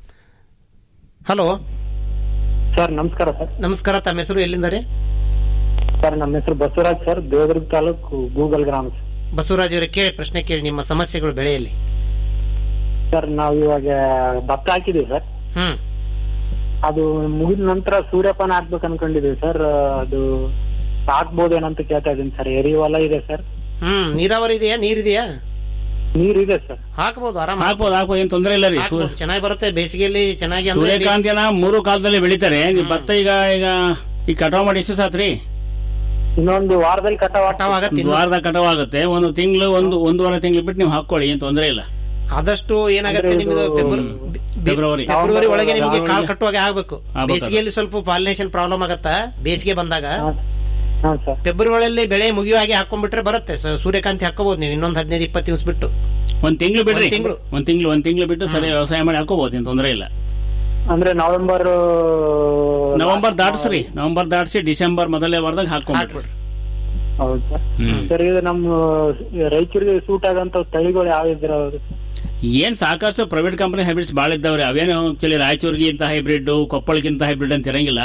ಹಲೋ ಸರ್ ನಮಸ್ಕಾರ ಸರ್ ನಮಸ್ಕಾರ ತಮ್ಮ ಹೆಸರು ಎಲ್ಲಿಂದ ರೀ ಸರ್ ನಮ್ಮ ಹೆಸರು ಬಸವರಾಜ್ ಸರ್ ದೇವದುರ್ಗ ತಾಲೂಕು ಗೂಗಲ್ ಗ್ರಾಮ ಸರ್. ಬಸವರಾಜ್ ಅವರೇ ಕೇಳಿ ಪ್ರಶ್ನೆ ಕೇಳಿ ನಿಮ್ಮ ಸಮಸ್ಯೆಗಳು ಬೆಳೆಯಲ್ಲಿ ಸರ್ ನಾವು ಇವಾಗ ಭತ್ತ ಹಾಕಿದೀವಿ ಸರ್ ಹ್ಮ್ ಅದು ಮುಗಿದ ನಂತರ ಸೂರ್ಯಪಾನ ಹಾಕ್ಬೇಕು ಅನ್ಕೊಂಡಿದೀವಿ ಸರ್ ಅದು ಹಾಕ್ಬೋದೇನಂತ ಕೇಳ್ತಾ ಇದೀನಿ ಸರ್ ಎರಿ ಹೊಲ ಇದೆ ಸರ್ ಹ್ಮ್ ನೀರಾವರಿ ಇದೆಯಾ ನೀರಿದೆಯಾ ನೀರಿದೆ ಸರ್ ಹಾಕ್ಬೋದು ಆರಾಮ ಹಾಕ್ಬೋದು ಹಾಕ್ಬೋದು ಏನ್ ತೊಂದರೆ ಇಲ್ಲ ರೀ ಸೂರ್ಯ ಚೆನ್ನಾಗಿ ಬರುತ್ತೆ ಬೇಸಿಗೆಯಲ್ಲಿ ಚೆನ್ನಾಗಿ ಅಂದ್ರೆ ಸೂರ್ಯಕಾಂತಿಯನ್ನ ಮೂರು ಕಾಲದಲ್ಲಿ ಬೆಳಿತಾರೆ ನೀವು ಭತ್ತ ಈಗ ಈಗ ಈಗ ಕಟಾವ್ ಮಾಡಿ ಎಷ್ಟು ಸಾತ್ರಿ ಇನ್ನೊಂದು ವಾರದಲ್ಲಿ ಕಟಾವ್ ಒಂದು ವಾರದ ಕಟಾವ್ ಆಗುತ್ತೆ ಒಂದು ತಿಂಗಳು ಒಂದು ಒಂದೂವರೆ ತಿಂಗಳು ಬಿಟ್ಟು ನೀವು ಹಾಕೊಳ್ಳಿ ಏನ್ ತೊಂದರೆ ಇಲ್ಲ ಆದಷ್ಟು ಏನಾಗುತ್ತೆ ಅಂದ್ರೆ ನಿಮ್ದು ಇದು ಫೆಬ್ರವರಿ ಫೆಬ್ರವರಿ ಫೆಬ್ರವರಿ ಒಳಗೆ ನಿಮಗೆ ನವೆಂಬರ್ ಕಾಳು ಕಟ್ಟುವಾಗ ಆಗ್ಬೇಕು ಆಗ್ಬೇಕು. ಬೇಸಿಗೆಯಲ್ಲಿ ಸ್ವಲ್ಪ ಪಾಲಿನೇಷನ್ ಪ್ರಾಬ್ಲಮ್ ಆಗತ್ತಾ ಬೇಸಿಗೆ ಬಂದಾಗ ಫೆಬ್ರವರಿಯಲ್ಲಿ ಬೆಳೆ ಮುಗಿಯುವಾಗೆ ಹಾಕೊಂಡ್ಬಿಟ್ರೆ ಬರುತ್ತೆ ಸೊ- ಸೂರ್ಯಕಾಂತಿ ಹಾಕೋಬಹುದು ನೀವು ಇನ್ನೊಂದು ಹದಿನೈದು ಇಪ್ಪತ್ತು ದಿವಸ ಬಿಟ್ಟು ಒಂದ್ ತಿಂಗಳು ಬಿಡ್ರಿ ಒಂದ್ ತಿಂಗ್ಳು. ಒಂದ್ ತಿಂಗಳು ಒಂದ್ ತಿಂಗಳು ಬಿಟ್ಟು ಸರಿ ವ್ಯವಸಾಯ ಮಾಡಿ ಹಾಕೋಬಹುದು ಏನ್ ತೊಂದರೆ ಇಲ್ಲ ಅಂದ್ರೆ ನವೆಂಬರ್ ನವೆಂಬರ್ ದಾಟ್ಸ್ರಿ ನವೆಂಬರ್ ದಾಟ್ಸಿ ಡಿಸೆಂಬರ್ ಮೊದಲನೇ ವಾರದಾಗ ಹಾಕೊಂಡ್ಬಿಟ್ರಿ ಹೌದು ಸರ್ ಹ್ಮ್. ಸರ್ ಇದು ನಮ್ಮ ರೈತರಿಗೆ ಸೂಟ್ ಆಗಂತ ತಳಿಗಳು ಯಾವ ಇದ್ರ ಏನ್ ಸಾಕಷ್ಟು ಪ್ರೈವೇಟ್ ಕಂಪನಿ ಹೈಬ್ರಿಡ್ಸ್ ಬಾಳ ಇದ್ದಾವ್ರಿ ಅವೇನು ಆಕ್ಚುಲಿ ರಾಯಚೂರಿಗೆ ಇಂತ ಹೈಬ್ರಿಡ್ ಕೊಪ್ಪಳಕ್ಕಿಂತ ಹೈಬ್ರಿಡ್ ಅಂತ ಇರಂಗಿಲ್ಲ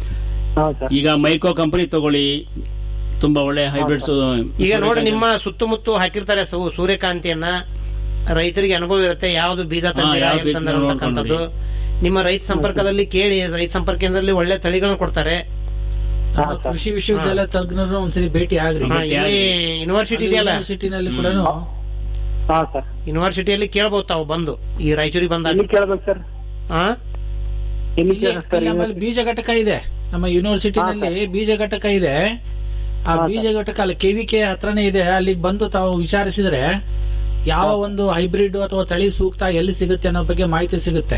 ಈಗ ಮೈಕೋ ಕಂಪನಿ ತಗೊಳ್ಳಿ ತುಂಬಾ ಒಳ್ಳೆ ಹೈಬ್ರಿಡ್ಸ್ ಈಗ ನೋಡಿ ನಿಮ್ಮ ಸುತ್ತಮುತ್ತ ಹಾಕಿರ್ತಾರೆ ಸು- ಸೂರ್ಯಕಾಂತಿಯನ್ನ ರೈತರಿಗೆ ಅನುಭವ ಇರುತ್ತೆ ಯಾವ್ದು ಬೀಜ ತಂದಿರಾ ಯಾವ ಎಲ್ಲಿ ಬೀಜ ತಂದಿರಾ ಅಂತಕ್ಕಂಥದ್ದು ನಿಮ್ಮ ರೈತ ಸಂಪರ್ಕದಲ್ಲಿ ಕೇಳಿ ರೈತ ಸಂಪರ್ಕ ಕೇಂದ್ರದಲ್ಲಿ ಒಳ್ಳೆ ತಳಿಗಳನ್ನ ಕೊಡ್ತಾರೆ ನಮ್ಮ ಕೃಷಿ ವಿಶ್ವವಿದ್ಯಾಲಯ ತಜ್ಞರು ಒಂದ್ಸರಿ ಭೇಟಿ ಆಗ್ರಿ ಹಾ, ಇಲ್ಲಿ ಯೂನಿವರ್ಸಿಟಿ ಇದೆಯಲ್ಲ ಯೂನಿವರ್ಸಿಟಿನಲ್ಲಿ ಕೂಡ ಹಾ ಸರ್ ಯೂನಿವರ್ಸಿಟಿಯಲ್ಲಿ ಕೇಳಬಹುದು ತಾವು ಬಂದು ಈ ರಾಯಚೂರಿಗೆ ಬಂದಾಗ ಕೇಳ್ಬೇಕು ಸರ್ ಹಾ ಇಲ್ಲಿ ಇಲ್ಲಿ ನಮ್ಮಲ್ಲಿ ಬೀಜ ಘಟಕ ಇದೆ ನಮ್ಮ ಯೂನಿವರ್ಸಿಟಿನಲ್ಲಿ ಬೀಜ ಘಟಕ ಇದೆ ಆ ಬೀಜ ಘಟಕ ಅಲ್ಲಿ ಕೆವಿಕೆ ಹತ್ರನೇ ಇದೆ ಅಲ್ಲಿಗೆ ಬಂದು ತಾವು ವಿಚಾರಿಸಿದ್ರೆ ಯಾವ ಒಂದು ಹೈಬ್ರಿಡ್ ಅಥವಾ ತಳಿ ಸೂಕ್ತ ಎಲ್ಲಿ ಸಿಗುತ್ತೆ ಅನ್ನೋ ಬಗ್ಗೆ ಮಾಹಿತಿ ಸಿಗುತ್ತೆ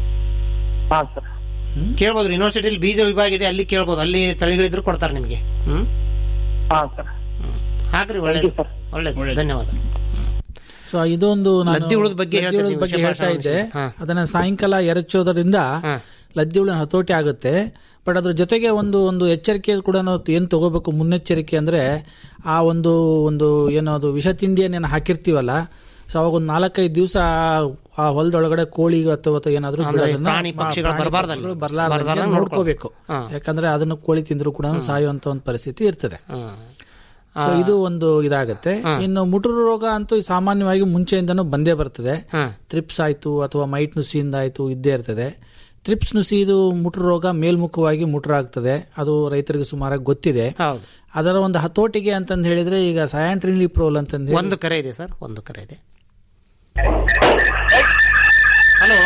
ಹಾ ಸರ್ ಕೇಳ್ಬೋದು ಯೂನಿವರ್ಸಿಟಿಯಲ್ಲಿ ಬೀಜ ವಿಭಾಗ ಇದೆ ಅಲ್ಲಿ ಕೇಳ್ಬೋದು ಅಲ್ಲಿ ತಳಿಗಳಿದ್ರು ಕೊಡ್ತಾರೆ ನಿಮಗೆ ಹ್ಮ್ ಹಾ ಸರ್ ಹಾಕ್ರಿ ಒಳ್ಳೇದು ಒಳ್ಳೇದು ಧನ್ಯವಾದ ಸೊ ಇದೊಂದು ನಾನು ಲದ್ದಿ ಹುಳದ ಬಗ್ಗೆ ಲದ್ದಿ ಹುಳದ ಹೇಳ್ತಾ ಬಗ್ಗೆ ಇದ್ದೀವಿ, ಹೇಳ್ತಾ ಇದ್ದೆ ಹಾ. ಅದನ್ನ ಸಾಯಂಕಾಲ ಎರಚೋದ್ರಿಂದ ಲದ್ದಿ ಹುಳ ಹತೋಟಿ ಆಗುತ್ತೆ ಬಟ್ ಅದ್ರ ಜೊತೆಗೆ ಒಂದು ಒಂದು ಎಚ್ಚರಿಕೆ ಕೂಡ ನಾವು ಏನ್ ತಗೋಬೇಕು ಮುನ್ನೆಚ್ಚರಿಕೆ ಅಂದ್ರೆ ಆ ಒಂದು ಒಂದು ಏನೋ ಅದು ವಿಷ ತಿಂಡಿಯನ್ನ ಏನು ಹಾಕಿರ್ತೀವಲ್ಲ ಸೊ ಅವಾಗ ಒಂದು ನಾಲ್ಕೈದು ದಿವಸ ಆ ಹೊಲದೊಳಗಡೆ ಕೋಳಿ ಅಥವಾ ಅಥವಾ ಏನಾದ್ರೂ ಅಂದ್ರೆ ಬಿಡೋದನ್ನ ಪ್ರಾಣಿ ಪಕ್ಷಿಗಳು ಪ್ರಾಣಿ ಬರ್ಬಾರ್ದಲ್ಲ. ಪಕ್ಷಿಗಳು ಬರ್ಲಾರ್ದಂಗೆ ಬರ್ಲಾರ್ದಂಗೆ ನೋಡ್ಕೋಬೇಕು ಹಾ. ಯಾಕಂದ್ರೆ ಅದನ್ನು ಕೋಳಿ ತಿಂದ್ರು ಕೂಡ ಸಾಯುವಂತ ಒಂದು ಪರಿಸ್ಥಿತಿ ಇರ್ತದೆ ಆ, ಸೊ ಇದು ಒಂದು ಇದಾಗತ್ತೆ ಇನ್ನು ಮುಟುರು ರೋಗ ಅಂತೂ ಸಾಮಾನ್ಯವಾಗಿ ಮುಂಚೆಯಿಂದನೂ ಬಂದೇ ಬರ್ತದೆ ತ್ರಿಪ್ಸ್ ಆಯ್ತು ಅಥವಾ ಮೈಟ್ ನುಸಿಯಿಂದ ಆಯ್ತು ಇದ್ದೇ ಇರ್ತದೆ ತ್ರಿಪ್ಸ್ ನುಸಿ ಇದು ಮುಟುರು ರೋಗ ಮೇಲ್ಮುಖವಾಗಿ ಮುಟುರಾಗ್ತದೆ ಅದು ರೈತರಿಗೆ ಸುಮಾರಾಗಿ ಗೊತ್ತಿದೆ ಅದರ ಒಂದು ಹತೋಟಿಗೆ ಅಂತಂದು ಹೇಳಿದ್ರೆ ಈಗ ಸಯಾಂಟ್ರಿನ್ಲಿ ಪ್ರೋಲ್ ಅಂತಂದು ಹೇಳಿ- ಒಂದು ಕರೆ ಇದೆ ಸರ್ ಒಂದು ಕರೆ ಇದೆ ಹಲೋ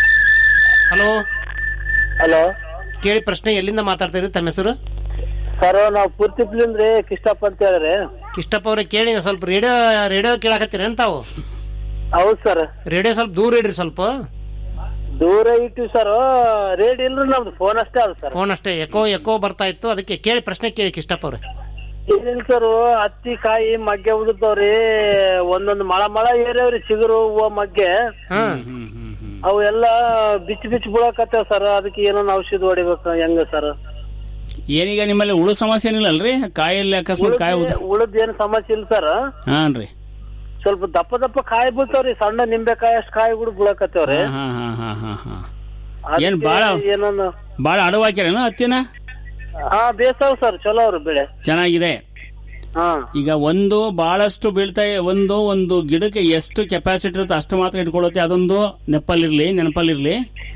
ಹಲೋ ಹಲೋ ಕೇಳಿ ಪ್ರಶ್ನೆ ಎಲ್ಲಿಂದ ಮಾತಾಡ್ತಾ ಇರಿ ತಮ್ಮ ಹೆಸರು ಸರ್ ನಾವು ಪೂರ್ತಿಪ್ಲಿಂದ್ರಿ ಕಿಷ್ಟಪ್ಪ ಅಂತ ಹೇಳಿದ್ರೆ ಕಿಷ್ಟಪ್ಪ ಅವ್ರೆ ಕೇಳಿ ನೀವು ಸ್ವಲ್ಪ ರೇಡಿಯೋ ರೇಡಿಯೋ ಕೇಳಾಕತ್ತೀರ ತಾವು ಹೌದು ಸರ್ ರೇಡಿಯೋ ಸ್ವಲ್ಪ ದೂರ ಇಡ್ರಿ ಸ್ವಲ್ಪ ದೂರ ಇಟ್ಟಿವಿ ಸರ್ ರೇಟ್ ಇಲ್ರಿ ನಮ್ದು ಫೋನ್ ಅಷ್ಟೇ ಅದ ಸರ್ ಫೋನ್ ಅಷ್ಟೇ ಎಕೋ ಎಕೋ ಬರ್ತಾ ಇತ್ತು ಅದಕ್ಕೆ ಕೇಳಿ ಪ್ರಶ್ನೆ ಕೇಳಿ ಕಿಷ್ಟಪ್ಪ ಅವ್ರೆ ಏನಿಲ್ಲ ಸರ್ ಹತ್ತಿ ಕಾಯಿ ಮಗ್ಗೆ ಉದುರ್ತಾವ್ರಿ ಒಂದೊಂದು ಮಳ ಮಳ ಏರ್ಯಾವ್ರಿ ಚಿಗುರು ಹೂವ ಮಗ್ಗೆ ಅವು ಎಲ್ಲ ಬಿಚ್ಚಿ ಬಿಚ್ಚಿ ಬೀಳಕತ್ತೇವ್ ಸರ್ ಅದಕ್ಕೆ ಏನೊಂದು ಔಷಧ ಹೊಡಿಬೇಕು ಹೆಂಗ ಸರ್ ಏನೀಗ ನಿಮ್ಮಲ್ಲಿ ಉಳು ಸಮಸ್ಯೆ ಏನಿಲ್ಲ ಅಲ್ರಿ ಕಾಯಲ್ಲಿ ಅಕಸ್ಮಾತ್ ಕಾಯಿ ಉದ್ ಉಳದ್ ಏನ್ ಸಮಸ್ಯೆ ಇಲ್ಲ ಸರ್ ಹಾನ್ರಿ ಸ್ವಲ್ಪ ದಪ್ಪ ದಪ್ಪ ಕಾಯಿ ಬೀಳ್ತಾವ್ರಿ ಸಣ್ಣ ನಿಂಬೆಕಾಯಿ ಅಷ್ಟ್ ಕಾಯಿ ಕೂಡ ಬೀಳಕತ್ತೇವ್ರಿ ಹಾ ಹಾ ಹಾ ಹಾ ಹಾ ಅದಕ್ಕೆ ಏನ್ ಬಾಳ ಏನೊಂದು ಬಾಳ ಅಡವಾಕ್ಯಾರೇನು ಹತ್ತಿನ ಹಾ ಬೇಸಾವ್ ಸರ್ ಚಲೋ ಅವ್ರು ಬೆಳೆ ಚೆನ್ನಾಗಿದೆ ಈಗ ಒಂದು ಬಹಳಷ್ಟು ಬೀಳ್ತಾ ಒಂದು ಒಂದು ಗಿಡಕ್ಕೆ ಎಷ್ಟು ಕೆಪಾಸಿಟಿ ಇರುತ್ತೆ ಅಷ್ಟು ಮಾತ್ರ ಇಟ್ಕೊಳ್ಳುತ್ತೆ ಅದೊಂದು ನೆಪ್ಪಲ್ಲಿರ್ಲಿ ನೆನಪಲ್ಲಿರ್ಲಿ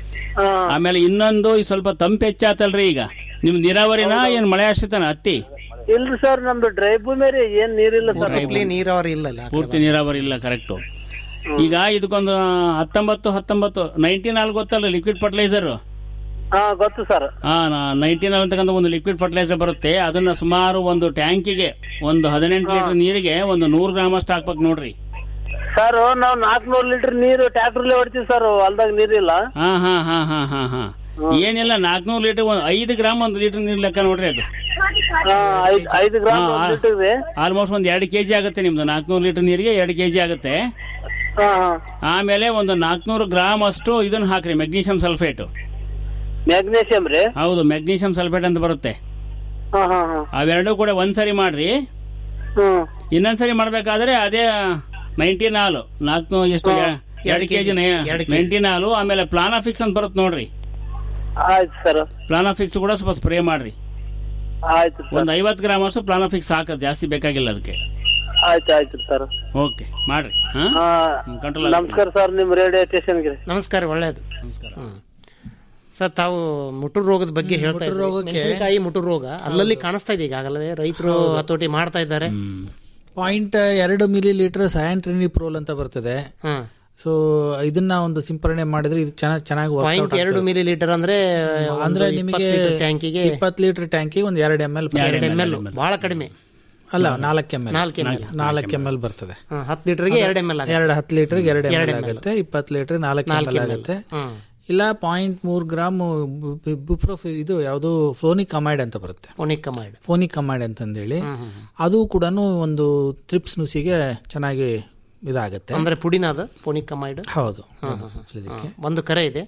ಆಮೇಲೆ ಇನ್ನೊಂದು ಈ ಸ್ವಲ್ಪ ತಂಪು ಹೆಚ್ಚಾತಲ್ರಿ ಈಗ ನಿಮ್ ನೀರಾವರಿನ ಏನ್ ಮಳೆ ಆಶ್ರಿತನ ಹತ್ತಿ ಇಲ್ರಿ ಸರ್ ನಮ್ದು ಡ್ರೈ ಭೂಮಿ ರೀ ಏನ್ ನೀರಿಲ್ಲ ಸರ್ ನೀರಾವರಿ ಇಲ್ಲ ಪೂರ್ತಿ ನೀರಾವರಿ ಇಲ್ಲ ಕರೆಕ್ಟ್ ಈಗ ಇದಕ್ಕೊಂದು ಹತ್ತೊಂಬತ್ತು ಹತ್ತೊಂಬತ್ತು ನೈನ್ಟೀನ್ ಅಲ್ಲಿ ಗೊತ್ತಲ್ಲ ಲಿಕ್ವಿಡ್ ಫರ್ಟಿಲೈಸರ್ ಹಾ ಗೊತ್ತು ಸರ್ ಹಾ ನೈನ್ಟೀನ್ ಅಂತಕ್ಕಂಥ ಒಂದು ಲಿಕ್ವಿಡ್ ಫರ್ಟಿಲೈಸರ್ ಬರುತ್ತೆ ಅದನ್ನ ಸುಮಾರು ಒಂದು ಟ್ಯಾಂಕಿಗೆ ಒಂದು ಹದಿನೆಂಟು ಲೀಟರ್ ನೀರಿಗೆ ಒಂದು ನೂರು ಗ್ರಾಮ್ ಅಷ್ಟು ಹಾಕ್ಬೇಕು ನೋಡ್ರಿ ಸರ್ ನಾವ್ ನಾಲ್ಕನೂರು ಲೀಟರ್ ನೀರು ಟ್ಯಾಕ್ಟ್ರಲ್ಲೇ ಹೊಡಿತೀವಿ ಸರ್ ಹೊಲ್ದಾಗ ನೀರಿಲ್ಲ ಹಾ ಹಾ ಹಾ ಹಾ ಹಾ ಹಾ ಏನಿಲ್ಲ ನಾಲ್ಕನೂರು ಲೀಟರ್ ಒಂದು ಐದು ಗ್ರಾಮ್ ಒಂದು ಲೀಟರ್ ನೀರು ಲೆಕ್ಕ ನೋಡ್ರಿ ಅದು ಹಾ, ಐದ್- ಐದು ಗ್ರಾಮ್ ಒಂದ್ ಲೀಟರ್ ರೀ ಆಲ್ಮೋಸ್ಟ್ ಒಂದು ಎರಡು ಕೆಜಿ ಆಗುತ್ತೆ ನಿಮ್ದು ನಾಲ್ಕನೂರು ಲೀಟರ್ ನೀರಿಗೆ ಎರಡು ಕೆಜಿ ಆಗುತ್ತೆ ಹಾ ಹಾ ಆಮೇಲೆ ಒಂದು ನಾಲ್ಕನೂರು ಗ್ರಾಮ್ ಅಷ್ಟು ಇದನ್ನ ಹಾಕ್ರಿ ಮೆಗ್ನೀಷಿಯಂ ಸಲ್ಫೇಟ್ ಮ್ಯಾಗ್ನೇಸಿಯಂ ರೀ ಹೌದು ಮೆಗ್ನೀಷಿಯಂ ಸಲ್ಫೇಟ್ ಅಂತ ಬರುತ್ತೆ ಹಾ ಹಾ ಹಾ ಅವೆರಡು ಕೂಡ ಒಂದ್ಸರಿ ಮಾಡ್ರಿ ಹ್ಮ್ ಇನ್ನೊಂದ್ಸರಿ ಮಾಡ್ಬೇಕಾದ್ರೆ ಅದೇ ನೈನ್ಟೀನ್ ಹಾಲು ನಾಲ್ಕು ಎಷ್ಟು ಎರಡು ಕೆಜಿ ನೈನ್ಟೀನ್ ಹಾಲು ಆಮೇಲೆ ಪ್ಲಾನಾಫಿಕ್ಸ್ ಅಂತ ಬರುತ್ತೆ ನೋಡ್ರಿ ಆಯ್ತು ಸರ್ ಪ್ಲಾನಾಫಿಕ್ಸ್ ಕೂಡ ಸ್ವಲ್ಪ ಸ್ಪ್ರೇ ಮಾಡ್ರಿ ಆಯ್ತು ಒಂದ್ ಐವತ್ ಗ್ರಾಮ್ ಅಷ್ಟು ಪ್ಲಾನಾಫಿಕ್ಸ್ ಸಾಕದು ಜಾಸ್ತಿ ಬೇಕಾಗಿಲ್ಲ ಅದಕ್ಕೆ ಆಯ್ತು ಆಯ್ತು ಸರ್ ಓಕೆ ಮಾಡ್ರಿ ಹಾ ಹಾ ಕಂಟ್ರೋಲ್ ನಮಸ್ಕಾರ ಸರ್ ನಿಮ್ ರೇಡಿಯೋ ಸ್ಟೇಷನ್ಗೆ ನಮಸ್ಕಾರ ಒಳ್ಳೇದು ಹ್ಮ್. ಸರ್ ತಾವು ಮುಟುರು ರೋಗದ ಬಗ್ಗೆ ಹೇಳ್ತಾ ಇದ್ರಿ. ಮೆಣಸಿನಕಾಯಿ ಮುಟುರು ರೋಗ ಅಲ್ಲಲ್ಲಿ ಕಾಣಿಸ್ತಾ ಇದೆ ಈಗಾಗಲೇ ರೈತರು ಹತೋಟಿ ಮಾಡ್ತಾ ಇದ್ದಾರೆ ಪಾಯಿಂಟ್ ಎರಡು ಮಿಲಿ ಲೀಟರ್ ಸಯಾಂಟ್ರಿನಿ ಪ್ರೋಲ್ ಅಂತ ಬರ್ತದೆ ಸೊ ಇದನ್ನ ಒಂದು ಸಿಂಪರಣೆ ಮಾಡಿದ್ರೆ ಇದು ಚೆನ್ನಾಗಿ ಚೆನ್ನಾಗಿ ಪಾಯಿಂಟ್ ಎರಡು ಮಿಲಿ ಲೀಟರ್ ಅಂದ್ರೆ ಅಂದ್ರೆ ನಿಮಗೆ ಟ್ಯಾಂಕಿಗೆ ಇಪ್ಪತ್ತು ಲೀಟರ್ ಟ್ಯಾಂಕಿಗೆ ಒಂದು ಎರಡು ಎಂ ಎಲ್ ಎರಡು ಎಂ ಎಲ್ ಬಹಳ ಕಡಿಮೆ ಅಲ್ಲ ನಾಲ್ಕು ಎಂ ಎಲ್ ನಾಲ್ಕು ml. ನಾಲ್ಕು ಎಂ ಎಲ್ ಬರ್ತದೆ ಹಾ, ಹತ್ತು ಲೀಟರ್ಗೆ ಎರಡು ಎಂ ಎಲ್ ಎರಡು ಹತ್ತು ಲೀಟರ್ಗೆ ಎರಡು ಎಂ ಎರಡು ಎಲ್ ml. ಆಗುತ್ತೆ ಇಪ್ಪತ್ತು ಲೀಟರ್ ನಾಲ್ಕು ಎಂ ನಾಲ್ಕು ಎಲ್ ml. ಆಗುತ್ತೆ ಹ್ಮ್. ಇಲ್ಲ ಪಾಯಿಂಟ್ ಮೂರ್ ಗ್ರಾಮ್ ಬುಪ್ರೋಫಿ ಇದು ಯಾವುದು ಫೋನಿಕ್ ಅಮೈಡ್ ಅಂತ ಬರುತ್ತೆ ಫೋನಿಕ್ ಅಮೈಡ್ ಫೋನಿಕ್ ಅಮೈಡ್ ಅಂತಂದೇಳಿ ಅದು ಕೂಡ ಒಂದು ತ್ರಿಪ್ಸ್ ನುಸಿಗೆ ಚೆನ್ನಾಗಿ ಇದಾಗುತ್ತೆ ಅಂದ್ರೆ ಪುಡಿನ ಅದು ಫೋನಿಕ್ ಅಮೈಡ್ ಹೌದು ಹಾ, ಹಾ, ಹಾ. ಇದಕ್ಕೆ. ಒಂದು ಕರೆ ಇದೆ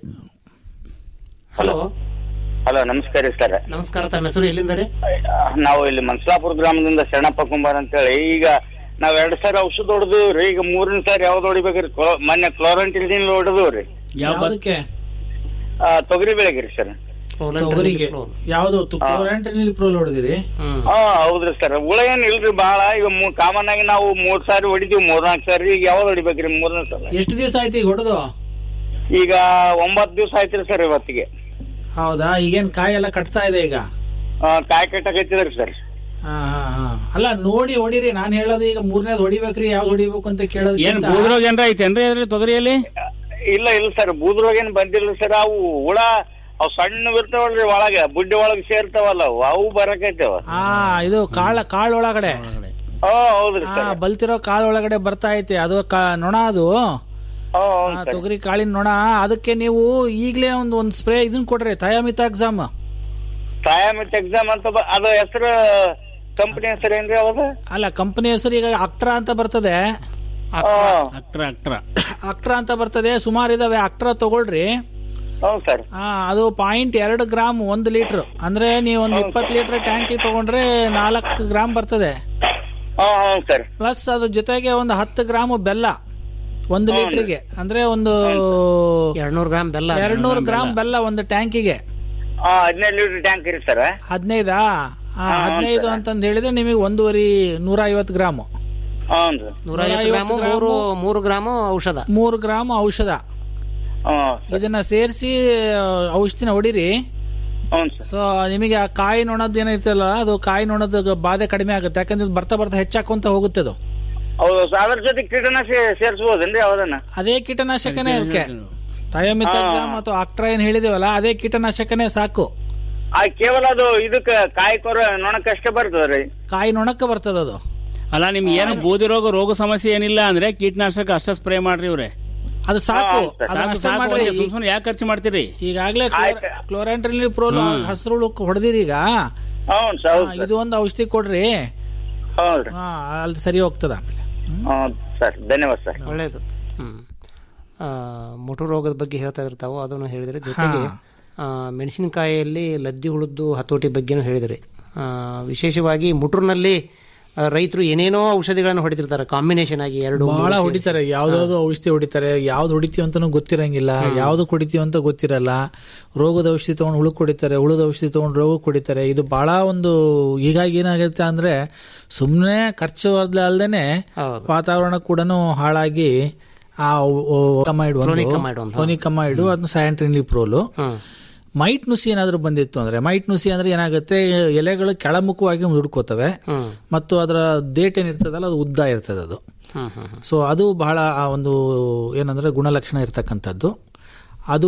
ಹಲೋ ಹಲೋ ನಮಸ್ಕಾರ ಸರ್ ನಮಸ್ಕಾರ ತಮ್ಮ ಹೆಸರು ಎಲ್ಲಿಂದ ರೀ ನಾವು ಇಲ್ಲಿ ಮನ್ಸಲಾಪುರ ಗ್ರಾಮದಿಂದ ಶರಣಪ್ಪ ಕುಂಬಾರ್ ಅಂತೇಳಿ ಈಗ ನಾವ್ ಎರಡ್ ಸಾರಿ ಔಷಧ ಹೊಡೆದಿವ್ರಿ ಈಗ ಮೂರನೇ ಸಾರಿ ಯಾವ್ದು ಹೊಡಿಬೇಕ್ರಿ ಕ್ಲೋ- ಮೊನ್ನೆ ಕ್ಲೋರಂಟಿಲ್ದಿನ್ ಹೊಡೆದಿವ್ರಿ ಯಾವ್ದಕ್ಕೆ ತೊಗರಿ ಬೆಳೆಗ್ರಿ ಸರ್ ತೊಗರಿಗೆ ಯಾವ್ದು ಕ್ಲೋರಾಂಟ್ರಿನಿಲ್ ಪ್ರೋಲ್ ಹೊಡೆದಿರಿ ಹಾ ಹೌದ್ರಿ ಸರ್ ಹುಳ ಏನ್ ಇಲ್ರಿ ಬಾಳ ಈಗ ಕಾಮನ್ ಆಗಿ ನಾವು ಮೂರ್ ಸಾರಿ ಹೊಡಿತೀವಿ ಮೂರ್ನಾಲ್ಕು ಸಾರಿ ಈಗ ಯಾವ್ದು ಹೊಡಿಬೇಕ್ರಿ ಮೂರನೇ ಸಲ ಎಷ್ಟು ದಿವಸ ಆಯ್ತು ಈಗ ಹೊಡೆದು ಈಗ ಒಂಬತ್ ದಿವಸ ಆಯ್ತ್ರಿ ಸರ್ ಇವತ್ತಿಗೆ ಹೌದಾ ಈಗೇನ್ ಕಾಯಿ ಎಲ್ಲ ಕಟ್ತಾ ಇದೆ ಈಗ ಆ, ಕಾಯಿ ಕಟ್ಟಕತ್ತಿದ್ರಿ ಸರ್ ಹಾ ಹಾ ಹಾ ಅಲ್ಲ ನೋಡಿ ಹೊಡಿರಿ ನಾನ್ ಹೇಳೋದು ಈಗ ಮೂರನೇದ್ ಹೊಡಿಬೇಕ್ರಿ ಯಾವ್ದು ಹೊಡಿಬೇಕು ಅಂತ ಏನ್ ಕೇಳೋದಕ್ಕಿಂತ ಬೂದ್ರೋಗ ಏನ್ರ ಐತೇನ್ರಿ ಅದ್ರಲ್ಲಿ ತೊಗರಿಯಲ್ಲಿ ಇಲ್ಲ ಇಲ್ಲ ಸರ್ ಬೂದ್ರೋಗ ಏನ್ ಬಂದಿಲ್ಲ ಸರ್ ಅವು ಹುಳ ಅವ್ ಸಣ್ಣ ಇರ್ತಾವಲ್ರಿ ಒಳಗ ಬುಡ್ಡಿ ಒಳಗ ಸೇರ್ತಾವಲ್ಲ ಅವು ಅವು ಬರಕೈತವ ಆ ಇದು ಕಾಳ ಕಾಳ ಒಳಗಡೆ ಹಾ ಹೌದ್ರಿ ಆ ಬಲ್ತಿರೋ ಕಾಳ ಒಳಗಡೆ ಬರ್ತಾ ಐತೆ ಅದು ಕಾ- ನೊಣ ಅದು ಆ, ತೊಗರಿ ಕಾಳಿನ ನೊಣ ಅದಕ್ಕೆ ನೀವು ಈಗ್ಲೇ ಒಂದು ಒಂದ್ ಸ್ಪ್ರೇ ಇದನ್ ಕೊಡ್ರಿ ಥಯಾಮಿತಾಕ್ಸಾಮ್ ಥಯಾಮಿತ್ ಎಕ್ಸಾಮ್ ಅಂತ ಬ- ಅದು ಹೆಸರು ಕಂಪನಿ ಹೆಸರು ಏನ್ರಿ ಅವಾಗ ಅಲ್ಲ ಕಂಪನಿ ಹೆಸರು ಈಗ ಅಕ್ಟ್ರಾ ಅಂತ ಬರ್ತದೆ ಅಕ್ಟ್ರ ಅಕ್ಟ್ರ ಅಕ್ಟ್ರಾ ಅಂತ ಬರ್ತದೆ ಸುಮಾರು ಇದಾವೆ ಅಕ್ಟ್ರಾ ತಗೊಳ್ರಿ ಹೌದು ಸರ್ ಆ, ಅದು ಪಾಯಿಂಟ್ ಎರಡು ಗ್ರಾಮ್ ಒಂದು ಲೀಟರ್ ಅಂದ್ರೆ ನೀವು ಒಂದು ಇಪ್ಪತ್ತು ಲೀಟರ್ ಟ್ಯಾಂಕಿ ತಗೊಂಡ್ರೆ ನಾಲ್ಕು ಗ್ರಾಮ್ ಬರ್ತದೆ ಸರ್ ಪ್ಲಸ್ ಅದ್ರ ಜೊತೆಗೆ ಒಂದು ಹತ್ತು ಗ್ರಾಮ್ ಬೆಲ್ಲ ಒಂದು ಹ್ಞೂ. ಲೀಟರ್ಗೆ ಅಂದ್ರೆ ಒಂದು ಎರಡ್ನೂರು ಗ್ರಾಮ್ ಬೆಲ್ಲ ಎರಡ್ನೂರು ಗ್ರಾಮ್ ಬೆಲ್ಲ ಒಂದು ಟ್ಯಾಂಕಿಗೆ ಹಾ ಹದಿನೈದು ಲೀಟರ್ ಟ್ಯಾಂಕ್ ಇರಿ ಸರ್ ಹದಿನೈದಾ ಹಾ, ಹದಿನೈದು ಅಂತಂದ್ ಹೇಳಿದ್ರೆ ನಿಮಗೆ ಒಂದೂವರೆ ನೂರ ಐವತ್ತು ಗ್ರಾಮ್ ಹ್ಞೂ ರೀ ನೂರ ಐವತ್ತು ಗ್ರಾಮು ಮೂರು ಮೂರು ಗ್ರಾಮು ಔಷಧ ಮೂರು ಗ್ರಾಮ್ ಔಷಧ ಇದನ್ನ ಸೇರಿಸಿ ಔಷಧಿನ ಹೊಡಿರಿ ಸೊ ನಿಮಗೆ ಆ ಕಾಯಿ ನೊಣದ್ ಏನೈತಲ್ಲ ಅದು ಕಾಯಿ ನೊಣದ ಬಾಧೆ ಕಡಿಮೆ ಆಗುತ್ತೆ ಯಾಕಂದ್ರೆ ಇದು ಬರ್ತಾ ಬರ್ತಾ ಹೆಚ್ಚಾಕೊಂತ ಹೋಗುತ್ತೆ ಅದು ಹೌದು ಸರ್ ಅದ್ರ ಜೊತೆ ಕೀಟನಾಶ ಸೇರಿಸಬಹುದೇನ್ರಿ ಯಾವ್ದನ್ನ ಅದೇ ಕೀಟನಾಶಕನೇ ಅದಕ್ಕೆ ಥಯೋಮಿಥಾಕ್ಸಾಮ್ ಮತ್ತು ಆಕ್ಟ್ರಾ ಏನ್ ಹೇಳಿದೇವಲ್ಲ ಅದೇ ಕೀಟನಾಶಕನೇ ಸಾಕು ಆ ಕೇವಲ ಅದು ಇದಕ್ಕ ಕಾಯಿ ಕೊರ ನೊಣಕ್ಕಷ್ಟೇ ಬರ್ತದ್ರಿ ಕಾಯಿ ನೊಣಕ್ಕೆ ಬರ್ತದ ಅದು ಅಲ್ಲ ನಿಮ್ಗೆ ಏನು ಬೂದಿ ರೋಗ ರೋಗ ಸಮಸ್ಯೆ ಏನಿಲ್ಲ ಅಂದ್ರೆ ಕೀಟನಾಶಕ ಅಷ್ಟೇ ಸ್ಪ್ರೇ ಮಾಡ್ರಿ ಇವ್ರೆ ಅದು ಸಾಕು ಅದನ್ನ ಸಾಕು ಅಷ್ಟೇ ಸಾಕು ಮಾಡ್ರಿ. ಸುಮ್ ಸುಮ್ನೆ ಯಾಕೆ ಖರ್ಚು ಮಾಡ್ತೀರಿ ಈಗಾಗಲೇ ಕ್ಲೋರಾಂಟ್ರಿಲಿ ಪ್ರೋಲ್ ಹ್ಮ್. ಹಸಿರುಳು ಹೊಡೆದಿರಿ ಈಗ ಹೌದು ಸರ್ ಹೌದು ಹಾ, ಇದು ಒಂದು ಔಷಧಿ ಕೊಡ್ರಿ ಹೌದ್ರಿ ಹಾ ಅಲ್ಲಿ ಸರಿ ಹೋಗ್ತದ ಆಮೇಲೆ ಹೌದು ಸರ್ ಧನ್ಯವಾದ ಸರ್ ಒಳ್ಳೇದು ಹ್ಮ್ ಆ, ಮುಟು ರೋಗದ ಬಗ್ಗೆ ಹೇಳ್ತಾ ಇರ್ತಾವು ಅದನ್ನು ಹೇಳಿದ್ರೆ ಜೊತೆಗೆ ಆ, ಮೆಣಸಿನಕಾಯಿಯಲ್ಲಿ ಲದ್ದಿ ಹುಳದ್ದು ಹತೋಟಿ ಬಗ್ಗೆನೂ ಹೇಳಿದ್ರಿ ಆ, ವಿಶೇಷವಾಗಿ ಮುಟುರ್ನಲ್ಲಿ ರೈತರು ಏನೇನೋ ಔಷಧಿಗಳನ್ನು ಹೊಡಿತಿರ್ತಾರೆ ಕಾಂಬಿನೇಷನ್ ಆಗಿ ಎರಡು ಬಹಳ ಮೂರು ಹೊಡಿತಾರೆ ಯಾವ್ದಾವ್ದು ಔಷಧಿ ಹೊಡಿತಾರೆ ಯಾವ್ದು ಹೊಡಿತೀವಿ ಅಂತಾನು ಗೊತ್ತಿರಂಗಿಲ್ಲ ಯಾವ್ದು ಕುಡಿತೀವಿ ಅಂತ ಗೊತ್ತಿರಲ್ಲ ರೋಗದ ಔಷಧಿ ತಗೊಂಡು ಹುಳುಕ್ ಹೊಡಿತಾರೆ ಹುಳದ ಔಷಧಿ ತಗೊಂಡು ರೋಗಕ್ಕೆ ಹೊಡಿತಾರೆ ಇದು ಬಹಳ ಒಂದು ಹೀಗಾಗಿ ಏನಾಗುತ್ತೆ ಅಂದ್ರೆ ಸುಮ್ಮನೆ ಖರ್ಚು ಅಲ್ದೇನೆ ವಾತಾವರಣ ಕೂಡ ಹಾಳಾಗಿ ಆ ಕಮೈಡ್ Chloricamide ಒಂದು. ಕ್ಲೋನಿಕಮೈಡ್ ಅದನ್ನ ಸ್ಯಾಂಟ್ರಿನ್ಲಿ ಪ್ರೋಲು ಮೈಟ್ ನುಸಿ ಏನಾದ್ರೂ ಬಂದಿತ್ತು ಅಂದ್ರೆ ಮೈಟ್ ನುಸಿ ಅಂದ್ರೆ ಏನಾಗುತ್ತೆ ಎಲೆಗಳು ಕೆಳಮುಖವಾಗಿ ಹುಡ್ಕೋತವೆ ಮತ್ತು ಅದರ ಡೇಟ್ ಏನಿರ್ತದಲ್ಲ ಅದು ಉದ್ದ ಇರ್ತದೆ ಅದು ಹ್ಮ್ ಹ್ಮ್ ಹ್ಮ್. ಸೊ ಅದು ಬಹಳ ಆ ಒಂದು ಏನಂದ್ರೆ ಗುಣಲಕ್ಷಣ ಇರ್ತಕ್ಕಂಥದ್ದು ಅದು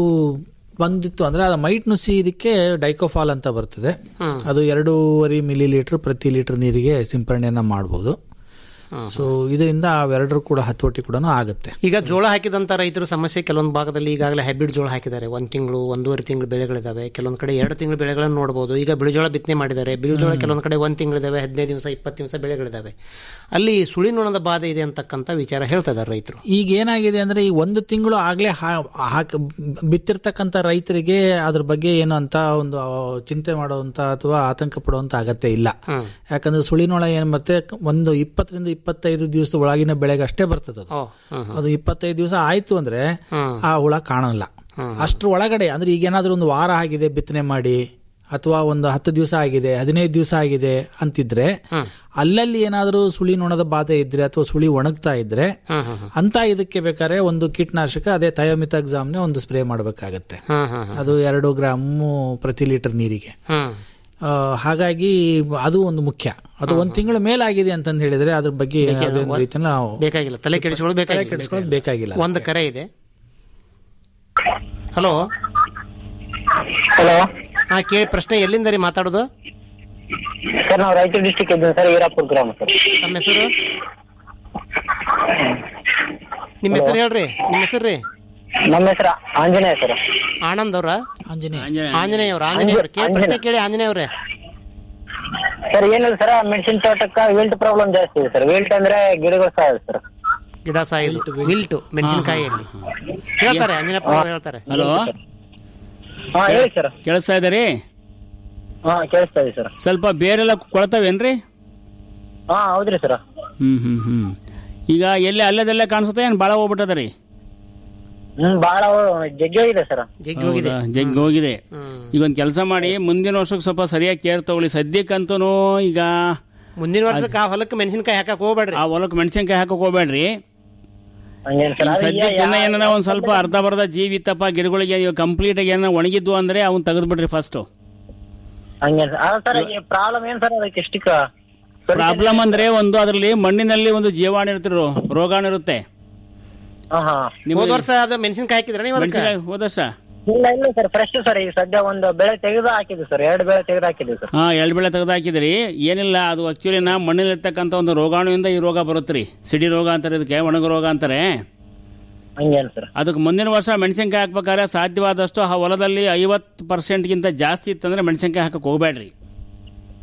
ಬಂದಿತ್ತು ಅಂದ್ರೆ ಅದು ಮೈಟ್ ನುಸಿ ಇದಕ್ಕೆ ಡೈಕೋಫಾಲ್ ಅಂತ ಬರ್ತದೆ ಹ್ಮ್. ಅದು ಎರಡೂವರೆ ಮಿಲಿ ಲೀಟರ್ ಪ್ರತಿ ಲೀಟರ್ ನೀರಿಗೆ ಸಿಂಪರಣೆಯನ್ನ ಮಾಡಬಹುದು ಸೊ ಇದರಿಂದ ಅವೆರಡರು ಕೂಡ ಹತೋಟಿ ಕೂಡ ಆಗುತ್ತೆ ಈಗ ಜೋಳ ಹಾಕಿದಂತ ರೈತರು ಸಮಸ್ಯೆ ಕೆಲವೊಂದು ಭಾಗದಲ್ಲಿ ಈಗಾಗಲೇ ಹೈಬ್ರಿಡ್ ಜೋಳ ಹಾಕಿದ್ದಾರೆ ಒಂದ್ ತಿಂಗಳು ಒಂದೂವರೆ ತಿಂಗಳು ಬೆಳೆಗಳಿದಾವೆ ಕೆಲವೊಂದ್ ಕಡೆ ಎರಡು ತಿಂಗಳು ಬೆಳೆಗಳನ್ನು ನೋಡಬಹುದು ಈಗ ಬಿಳಿಜೋಳ ಬಿತ್ತನೆ ಮಾಡಿದ್ದಾರೆ ಬಿಳಿಜೋಳ ಕೆಲವೊಂದ್ ಕಡೆ ಒಂದ್ ತಿಂಗಳಿದಾವೆ ಹದಿನೈದು ದಿವಸ ಇಪ್ಪತ್ತು ದಿವಸ ಬೆಳೆಗಳಿದಾವೆ ಅಲ್ಲಿ ಸುಳಿ ನೊಣದ ಬಾಧೆ ಇದೆ ಅಂತಕ್ಕಂಥ ವಿಚಾರ ಹೇಳ್ತಾ ಇದ್ದಾರೆ ರೈತರು ಈಗ ಏನಾಗಿದೆ ಅಂದ್ರೆ ಈ ಒಂದು ತಿಂಗಳು ಆಗ್ಲೇ ಹಾ- ಹಾಕ್ ಬಿತ್ತಿರ್ತಕ್ಕಂಥ ರೈತರಿಗೆ ಅದ್ರ ಬಗ್ಗೆ ಏನು ಅಂತ ಒಂದು ಚಿಂತೆ ಮಾಡುವಂತ ಅಥವಾ ಆತಂಕ ಪಡುವಂತ ಅಗತ್ಯ ಇಲ್ಲ ಯಾಕಂದ್ರೆ ಸುಳಿನೊಳ ಏನ್ ಮತ್ತೆ ಒಂದು ಇಪ್ಪತ್ತರಿಂದ ಇಪ್ಪತ್ತೈದು ದಿವಸದ ಒಳಗಿನ ಬೆಳೆಗೆ ಅಷ್ಟೇ ಬರ್ತದೆ ಅದು ಅದು ಇಪ್ಪತ್ತೈದು ದಿವಸ ಆಯ್ತು ಅಂದ್ರೆ ಆ ಹುಳ ಕಾಣಲ್ಲ ಅಷ್ಟ್ರ ಒಳಗಡೆ ಅಂದ್ರೆ ಈಗ ಏನಾದ್ರೂ ಒಂದು ವಾರ ಆಗಿದೆ ಬಿತ್ತನೆ ಮಾಡಿ ಅಥವಾ ಒಂದು ಹತ್ತು ದಿವಸ ಆಗಿದೆ ಹದಿನೈದು ದಿವಸ ಆಗಿದೆ ಅಂತಿದ್ರೆ ಅಲ್ಲಲ್ಲಿ ಏನಾದರೂ ಸುಳಿ ನೊಣದ ಬಾಧೆ ಇದ್ರೆ ಅಥವಾ ಸುಳಿ ಒಣಗ್ತಾ ಇದ್ರೆ ಅಂತ ಇದಕ್ಕೆ ಬೇಕಾದ್ರೆ ಒಂದು ಕೀಟನಾಶಕ ಅದೇ ಥಯೋಮಿತಾಕ್ಸಾಮ್ನೆ ಒಂದು ಸ್ಪ್ರೇ ಮಾಡಬೇಕಾಗತ್ತೆ ಅದು ಎರಡು ಗ್ರಾಮು ಪ್ರತಿ ಲೀಟರ್ ನೀರಿಗೆ ಆ, ಹಾಗಾಗಿ ಅದು ಒಂದು ಮುಖ್ಯ ಅದು ಒಂದು ತಿಂಗಳ ಮೇಲಾಗಿದೆ ಅಂತಂದು ಹೇಳಿದ್ರೆ ಅದ್ರ ಬಗ್ಗೆ ಯಾವುದೇ ರೀತಿಯಲ್ಲಿ ನಾವು ಬೇಕಾಗಿಲ್ಲ ತಲೆ ಕೆಡಿಸ್ಕೊಳ್ಳೋದು ತಲೆ ಬೇಕಾಗಿಲ್ಲ ಕೆಡಿಸ್ಕೊಳ್ಳೋದು ಬೇಕಾಗಿಲ್ಲ ಒಂದು ಕರೆ ಇದೆ ಹಲೋ ಹಲೋ ಹಾ ಕೇಳಿ ಪ್ರಶ್ನೆ ಎಲ್ಲಿಂದ ರೀ ಮಾತಾಡೋದು ಸರ್ ನಾವು ರಾಯಚೂರು ಡಿಸ್ಟಿಕ್ ಇದ್ದೀವಿ ಸರ್ ವೀರಾಪುರ ಗ್ರಾಮ ಸರ್ ನಮ್ಮ ಹೆಸರು ನಿಮ್ಮ ಹೆಸರು ಹೇಳ್ರಿ ನಿಮ್ಮ ಹೆಸರು ರೀ ನಮ್ಮ ಹೆಸರು ಆಂಜನೇಯ ಸರ್ ಆನಂದ್ ಅವ್ರ ಆಂಜನೇಯ ಆಂಜನೇಯ ಅವ್ರ ಆಂಜನೇಯ ಅವ್ರ ಕೇಳಿ ಪ್ರಶ್ನೆ ಕೇಳಿ ಆಂಜನೇಯ ಅವ್ರೆ ಸರ್ ಏನಿಲ್ಲ ಸರ್ ಮೆಣಸಿನ ತೋಟಕ್ಕ ವಿಲ್ಟ್ ಪ್ರಾಬ್ಲಮ್ ಜಾಸ್ತಿ ಇದೆ ಸರ್ ವಿಲ್ಟ್ ಅಂದ್ರೆ ಗಿಡಗಳು ಸಹ ಸರ್ ಗಿಡ ಸಾಯಿದು ವಿಲ್ಟು ಮೆಣಸಿನಕಾಯಿಯಲ್ಲಿ ಹೇಳ್ತಾರೆ ಅಂಜನಪ್ಪ ಅವ್ರು ಹೇಳ್ತಾರೆ ಹಲೋ ಹಾ ಹೇಳಿ ಸರ್ ಕೇಳಿಸ್ತಾ ಇದ್ದಾರೆ ಹಾ ಕೇಳಿಸ್ತಾ ಇದೆ ಸರ್ ಸ್ವಲ್ಪ ಬೇರೆಲ್ಲ ಕೊಳ್ತಾವೇನ್ರಿ ಹಾ ಹೌದ್ರಿ ಸರ್ ಹ್ಮ್ ಹ್ಮ್ ಹ್ಮ್ ಈಗ ಎಲ್ಲಿ ಅಲ್ಲೇದೆಲ್ಲ ಕಾಣಿಸುತ್ತೆ ಏನು ಭಾಳ ಹೋಗ್ಬಿಟ್ಟದ ರೀ ಹ್ಮ್ ಬಹಳ ಜಗ್ಗಿ ಇದೆ ಸರ್ ಹೌದಾ? ಜಗ್ಗಿ ಹೋಗಿದೆ ಈಗ ಒಂದು ಕೆಲಸ ಮಾಡಿ ಮುಂದಿನ ವರ್ಷಕ್ಕೆ ಸ್ವಲ್ಪ ಸರಿಯಾಗಿ ಕೇರ್ ತಗೊಳ್ಳಿ ಸದ್ಯಕ್ಕಂತೂ ಈಗ ಮುಂದಿನ ವರ್ಷಕ್ಕೆ ಆ ಹೊಲಕ್ಕೆ ಮೆಣಸಿನಕಾಯಿ ಹಾಕಕ್ ಹೋಗ್ಬೇಡ್ರಿ ಆ ಹೊಲಕ್ಕೆ ಮೆಣಸಿನ್ಕಾಯಿ ಹಾಕಕ್ ಹೋಗ್ಬೇಡ್ರಿ ಹಂಗೇನ್ ಈಗ ಸದ್ಯಕ್ಕೆ ಏನ ಏನಾರ ಒಂದ್ ಸ್ವಲ್ಪ ಅರ್ಧ ಬರ್ಧ ಜೀವ ಇತ್ತಪ್ಪ ಗಿಡಗಳಿಗೆ ಇವಾಗ ಕಂಪ್ಲೀಟ್ ಆಗಿ ಏನಾರ ಒಣಗಿದ್ವು ಅಂದ್ರೆ ಅವ್ನ್ ತೆಗೆದ್ಬಿಡ್ರಿ ಫಸ್ಟ್ ಹಂಗೇನ್ ಸರ್ ಪ್ರಾಬ್ಲಮ್ ಏನ್ ಸರ್ ಅದಕ್ಕೆ ಎಷ್ಟಕ್ಕ ಪ್ರಾಬ್ಲಮ್ ಅಂದ್ರೆ ಒಂದು ಅದರಲ್ಲಿ ಮಣ್ಣಿನಲ್ಲಿ ಒಂದು ಜೀವಾಣು ಇರುತ್ತೆ ರೋ- ರೋಗಾಣು ಇರುತ್ತೆ ನಿಮ್ಗೆ- ಹೋದ ವರ್ಷ ಅದು ಮೆಣಸಿನಕಾಯಿ ಹಾಕಿದ್ರೆ ನೀವು ಅದಕ್ಕೆ ಮೆಣಸಿನ್ಕಾಯಿ ಹೋದ ವರ್ಷ ಇಲ್ಲ ಇಲ್ಲ ಸರ್ ಫ್ರೆಶ್ ಸರ್ ಈಗ ಸದ್ಯ ಒಂದು ಬೆಳೆ ತೆಗೆದು ಹಾಕಿದ್ವಿ ಸರ್ ಎರಡು ಬೆಳೆ ತೆಗೆದು ಹಾಕಿದ್ವಿ ಸರ್ ಹಾ ಎರಡು ಬೆಳೆ ತೆಗೆದು ಹಾಕಿದ್ರಿ ಏನಿಲ್ಲ ಅದು ಆಕ್ಚುಲಿ ನಾ ಮಣ್ಣಿಲಿರ್ತಕ್ಕಂಥ ಒಂದು ರೋಗಾಣುವಿಂದ ಈ ರೋಗ ಬರುತ್ತೆ ಸಿಡಿ ರೋಗ ಅಂತಾರೆ ಇದಕ್ಕೆ ಒಣಗ ರೋಗ ಅಂತಾರೆ ಹಂಗೇನ್ ಸರ್ ಅದಕ್ಕೆ ಮುಂದಿನ ವರ್ಷ ಮೆಣಸಿನ್ಕಾಯಿ ಹಾಕ್ಬೇಕಾದ್ರೆ ಸಾಧ್ಯವಾದಷ್ಟು ಆ ಹೊಲದಲ್ಲಿ ಐವತ್ತು ಪರ್ಸೆಂಟ್ಗಿಂತ ಜಾಸ್ತಿ ಇತ್ತಂದ್ರೆ ಮೆಣಸಿನ್ಕಾಯಿ ಹಾಕಕ್ ಹೋಗ್ಬೇಡ್ರಿ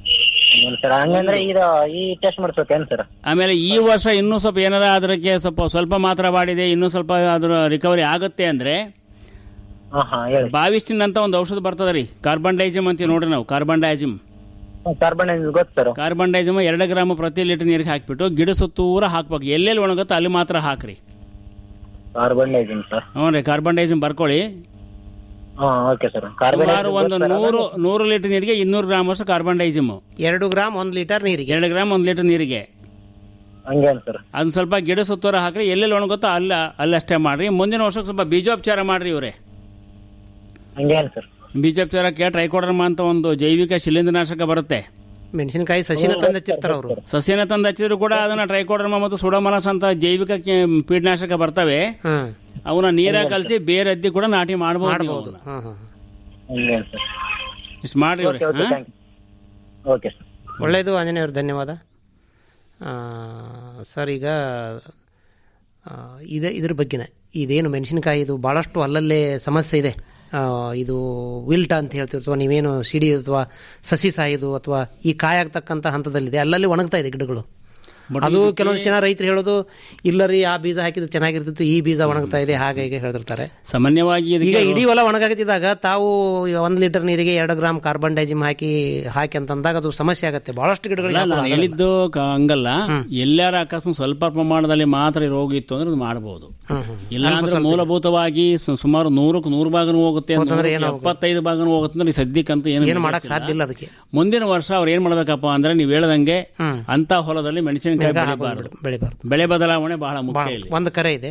ಸರ್ ಹಂಗಂದ್ರೆ ಇದು ಈ ಟೆಸ್ಟ್ ಮಾಡಿಸ್ಬೇಕೇನು ಸರ್ ಆಮೇಲೆ ಈ ವರ್ಷ ಇನ್ನೂ ಸ್ವಲ್ಪ ಏನಾರ ಅದಕ್ಕೆ ಸ್ವಲ್ಪ ಸ್ವಲ್ಪ ಮಾತ್ರ ಮಾಡಿದೆ ಇನ್ನೂ ಸ್ವಲ್ಪ ಅದರ ರಿಕವರಿ ಆಗುತ್ತೆ ಅಂದ್ರೆ ಬಾವಿಸ್ಟಿನ್ ಅಂತ ಒಂದು ಔಷಧ ಬರ್ತದ ರೀ ಕಾರ್ಬನ್ ಡೈಸಿಮ್ ಅಂತೀವಿ ನೋಡ್ರಿ ನಾವು ಕಾರ್ಬನ್ ಡೈಸಿಮ್ ಕಾರ್ಬನ್ ಗೊತ್ತು ಸರ್ ಕಾರ್ಬನ್ ಡೈಸಿಮ್ ಎರಡು ಗ್ರಾಮ್ ಪ್ರತಿ ಲೀಟರ್ ನೀರಿಗೆ ಹಾಕ್ಬಿಟ್ಟು ಗಿಡ ಸುತ್ತೂರ ಹಾಕ್ಬೇಕು ಎಲ್ಲೆಲ್ಲಿ ಒಣಗುತ್ತೋ ಅಲ್ಲಿ ಮಾತ್ರ ಹಾಕ್ರಿ ಕಾರ್ಬನ್ ಡೈಸಿಮ್ ಸರ್ ಹ್ಞೂ ರೀ ಕಾರ್ಬನ್ ಡೈಸಿಮ್ ಬರ್ಕೊಳ್ಳಿ ಹಾ ಓಕೆ ಸರ್ ಕಾರ್ಬನ್ ಸುಮಾರು ಒಂದು ನೂರು ನೂರು ಲೀಟರ್ ನೀರಿಗೆ ಇನ್ನೂರು ಗ್ರಾಮ್ ಅಷ್ಟು ಕಾರ್ಬನ್ ಡೈಸಿಮ್ ಎರಡು ಗ್ರಾಮ್ ಒಂದು ಲೀಟರ್ ನೀರಿಗೆ ಎರಡು ಗ್ರಾಮ್ ಒಂದು ಲೀಟರ್ ನೀರಿಗೆ ಹಂಗೇನು ಸರ್ ಅದನ್ನ ಸ್ವಲ್ಪ ಗಿಡ ಸುತ್ತೋರ ಹಾಕ್ರಿ ಎಲ್ಲೆಲ್ಲಿ ಒಣಗುತ್ತೋ ಅಲ್ಲ ಅಲ್ಲಷ್ಟೇ ಮಾಡ್ರಿ ಮುಂದಿನ ವರ್ಷಕ್ಕೆ ಸ್ವಲ್ಪ ಬೀಜೋಪಚಾರ ಮಾಡ್ರಿ ಇವ್ರೆ ಹಂಗೇನು ಸರ್ ಬೀಜೋಪಚಾರಕ್ಕೆ ಟ್ರೈಕೋಡರ್ಮ ಅಂತ ಒಂದು ಜೈವಿಕ ಶಿಲೀಂಧ್ರನಾಶಕ ಬರುತ್ತೆ ಮೆಣಸಿನಕಾಯಿ ಸಸಿನ ತಂದು ಹಚ್ಚಿರ್ತಾರ ಅವರು ಸಸ್ಯನ ತಂದು ಹಚ್ಚಿದ್ರು ಕೂಡ ಅದನ್ನ ಟ್ರೈಕೋಡರ್ಮ ಮತ್ತು ಸುಡಮನಸ್ ಅಂತ ಜೈವಿಕ ಕಿ- ಕೀಟನಾಶಕ ಬರ್ತವೆ ಅವನ್ನ ನೀರ ಕಲಸಿ ಬೇರೆ ಅದ್ದಿ ಕೂಡ ನಾಟಿ ಮಾಡಬಹುದು ಮಾಡ್ಬೋದು ಹಂಗೇನು ಸರ್ ಇಷ್ಟು ಮಾಡ್ರಿ ಇವ್ರೆ ಓಕೆ ಓಕೆ ಹಾ? ಥ್ಯಾಂಕ್ ಯು ಓಕೆ ಸರ್ ಒಳ್ಳೆಯದು ಆಂಜನೇಯ ಅವ್ರ ಧನ್ಯವಾದ ಆ, ಸರ್ ಈಗ ಆ, ಇದೆ ಇದ್ರ ಬಗ್ಗೆನೇ ಇದೇನು ಮೆಣಸಿನಕಾಯಿ ಇದು ಭಾಳಷ್ಟು ಅಲ್ಲಲ್ಲೇ ಸಮಸ್ಯೆ ಇದೆ ಆ, ಇದು ವಿಲ್ಟ ಅಂತ ಹೇಳ್ತೀವಿ ಅಥವಾ ನೀವೇನು ಸಿಡಿ ಅಥವಾ ಸಸಿ ಸಾಯೋದು ಅಥವಾ ಈ ಕಾಯಾಗ್ತಕ್ಕಂಥ ಹಂತದಲ್ಲಿದೆ ಅಲ್ಲಲ್ಲಿ ಒಣಗ್ತಾ ಇದೆ ಗಿಡಗಳು ಅದು ಕೆಲವೊಂದು ಜನ ರೈತರು ಹೇಳೋದು ಇಲ್ಲ ರೀ ಆ ಬೀಜ ಹಾಕಿದ್ರೆ ಚೆನ್ನಾಗಿರ್ತಿತ್ತು ಈ ಬೀಜ ಒಣಗ್ತಾ ಇದೆ ಹಾಗೆ ಹೀಗೆ ಹೇಳ್ತಿರ್ತಾರೆ ಸಾಮಾನ್ಯವಾಗಿ ಈಗ ಇದಕ್ಕೆ ಇಡೀ ಹೊಲ ಒಣಗಾಗತ್ತಿದ್ದಾಗ ತಾವು ಒಂದು ಲೀಟರ್ ನೀರಿಗೆ ಎರಡು ಗ್ರಾಮ್ ಕಾರ್ಬನ್ ಡೈಜಿಮ್ ಹಾಕಿ ಹಾಕಿ ಅಂತಂದಾಗ ಅದು ಸಮಸ್ಯೆ ಆಗುತ್ತೆ ಬಹಳಷ್ಟು ಗಿಡಗಳಿಗೆ ಅಲ್ಲ, ನಾನು ಹಾಕೋದು ಆಗಲ್ಲ. ಹೇಳಿದ್ದು ಕ- ಹಂಗಲ್ಲ ಎಲ್ಲಾರ ಅಕಸ್ಮಾತ್ ಸ್ವಲ್ಪ ಪ್ರಮಾಣದಲ್ಲಿ ಮಾತ್ರ ಈ ರೋಗ ಇತ್ತು ಅಂದ್ರೆ ಅದು ಮಾಡಬಹುದು ಹ್ಮ್, ಹ್ಮ್. ಇಲ್ಲ ಅಲ್ಪ ಅಂದ್ರೆ ಸ್ವಲ್ಪ ಮೂಲಭೂತವಾಗಿ ಸು- ಸುಮಾರು ನೂರಕ್ಕೆ ನೂರು ಭಾಗನೂ ಹೋಗುತ್ತೆ ಹೋತಂದ್ರೆ ನೂರಕ್ಕೆ ಏನಾಗುತ್ತೆ? ಎಪ್ಪತ್ತೈದು ಭಾಗನೂ ಹೋಗುತ್ತೆ ಅಂದ್ರೆ ಈ ಸದ್ಯಕ್ಕಂತೂ ಏನು ಏನು ಮಾಡಕ್ ಗೊತ್ತಿಲ್ಲ. ಸಾಧ್ಯ ಇಲ್ಲ ಅದಕ್ಕೆ ಮುಂದಿನ ವರ್ಷ ಅವ್ರು ಏನ್ ಮಾಡ್ಬೇಕಪ್ಪ ಅಂದ್ರೆ ನೀವು ಹೇಳ್ದಂಗೆ ಅಂತ ಹೊಲದಲ್ಲಿ ಮೆಣಸಿನಕಾಯಿ ಮೆಣಸಿನ್ಕಾಯಿ ಬೆಳಿಬಾರ್ದು ಬೆಳಿಬಾರ್ದು ಬೆಳೆ ಬದಲಾವಣೆ ಬಹಳ ಮುಖ್ಯ ಇಲ್ಲಿ ಒಂದು ಕರೆ ಇದೆ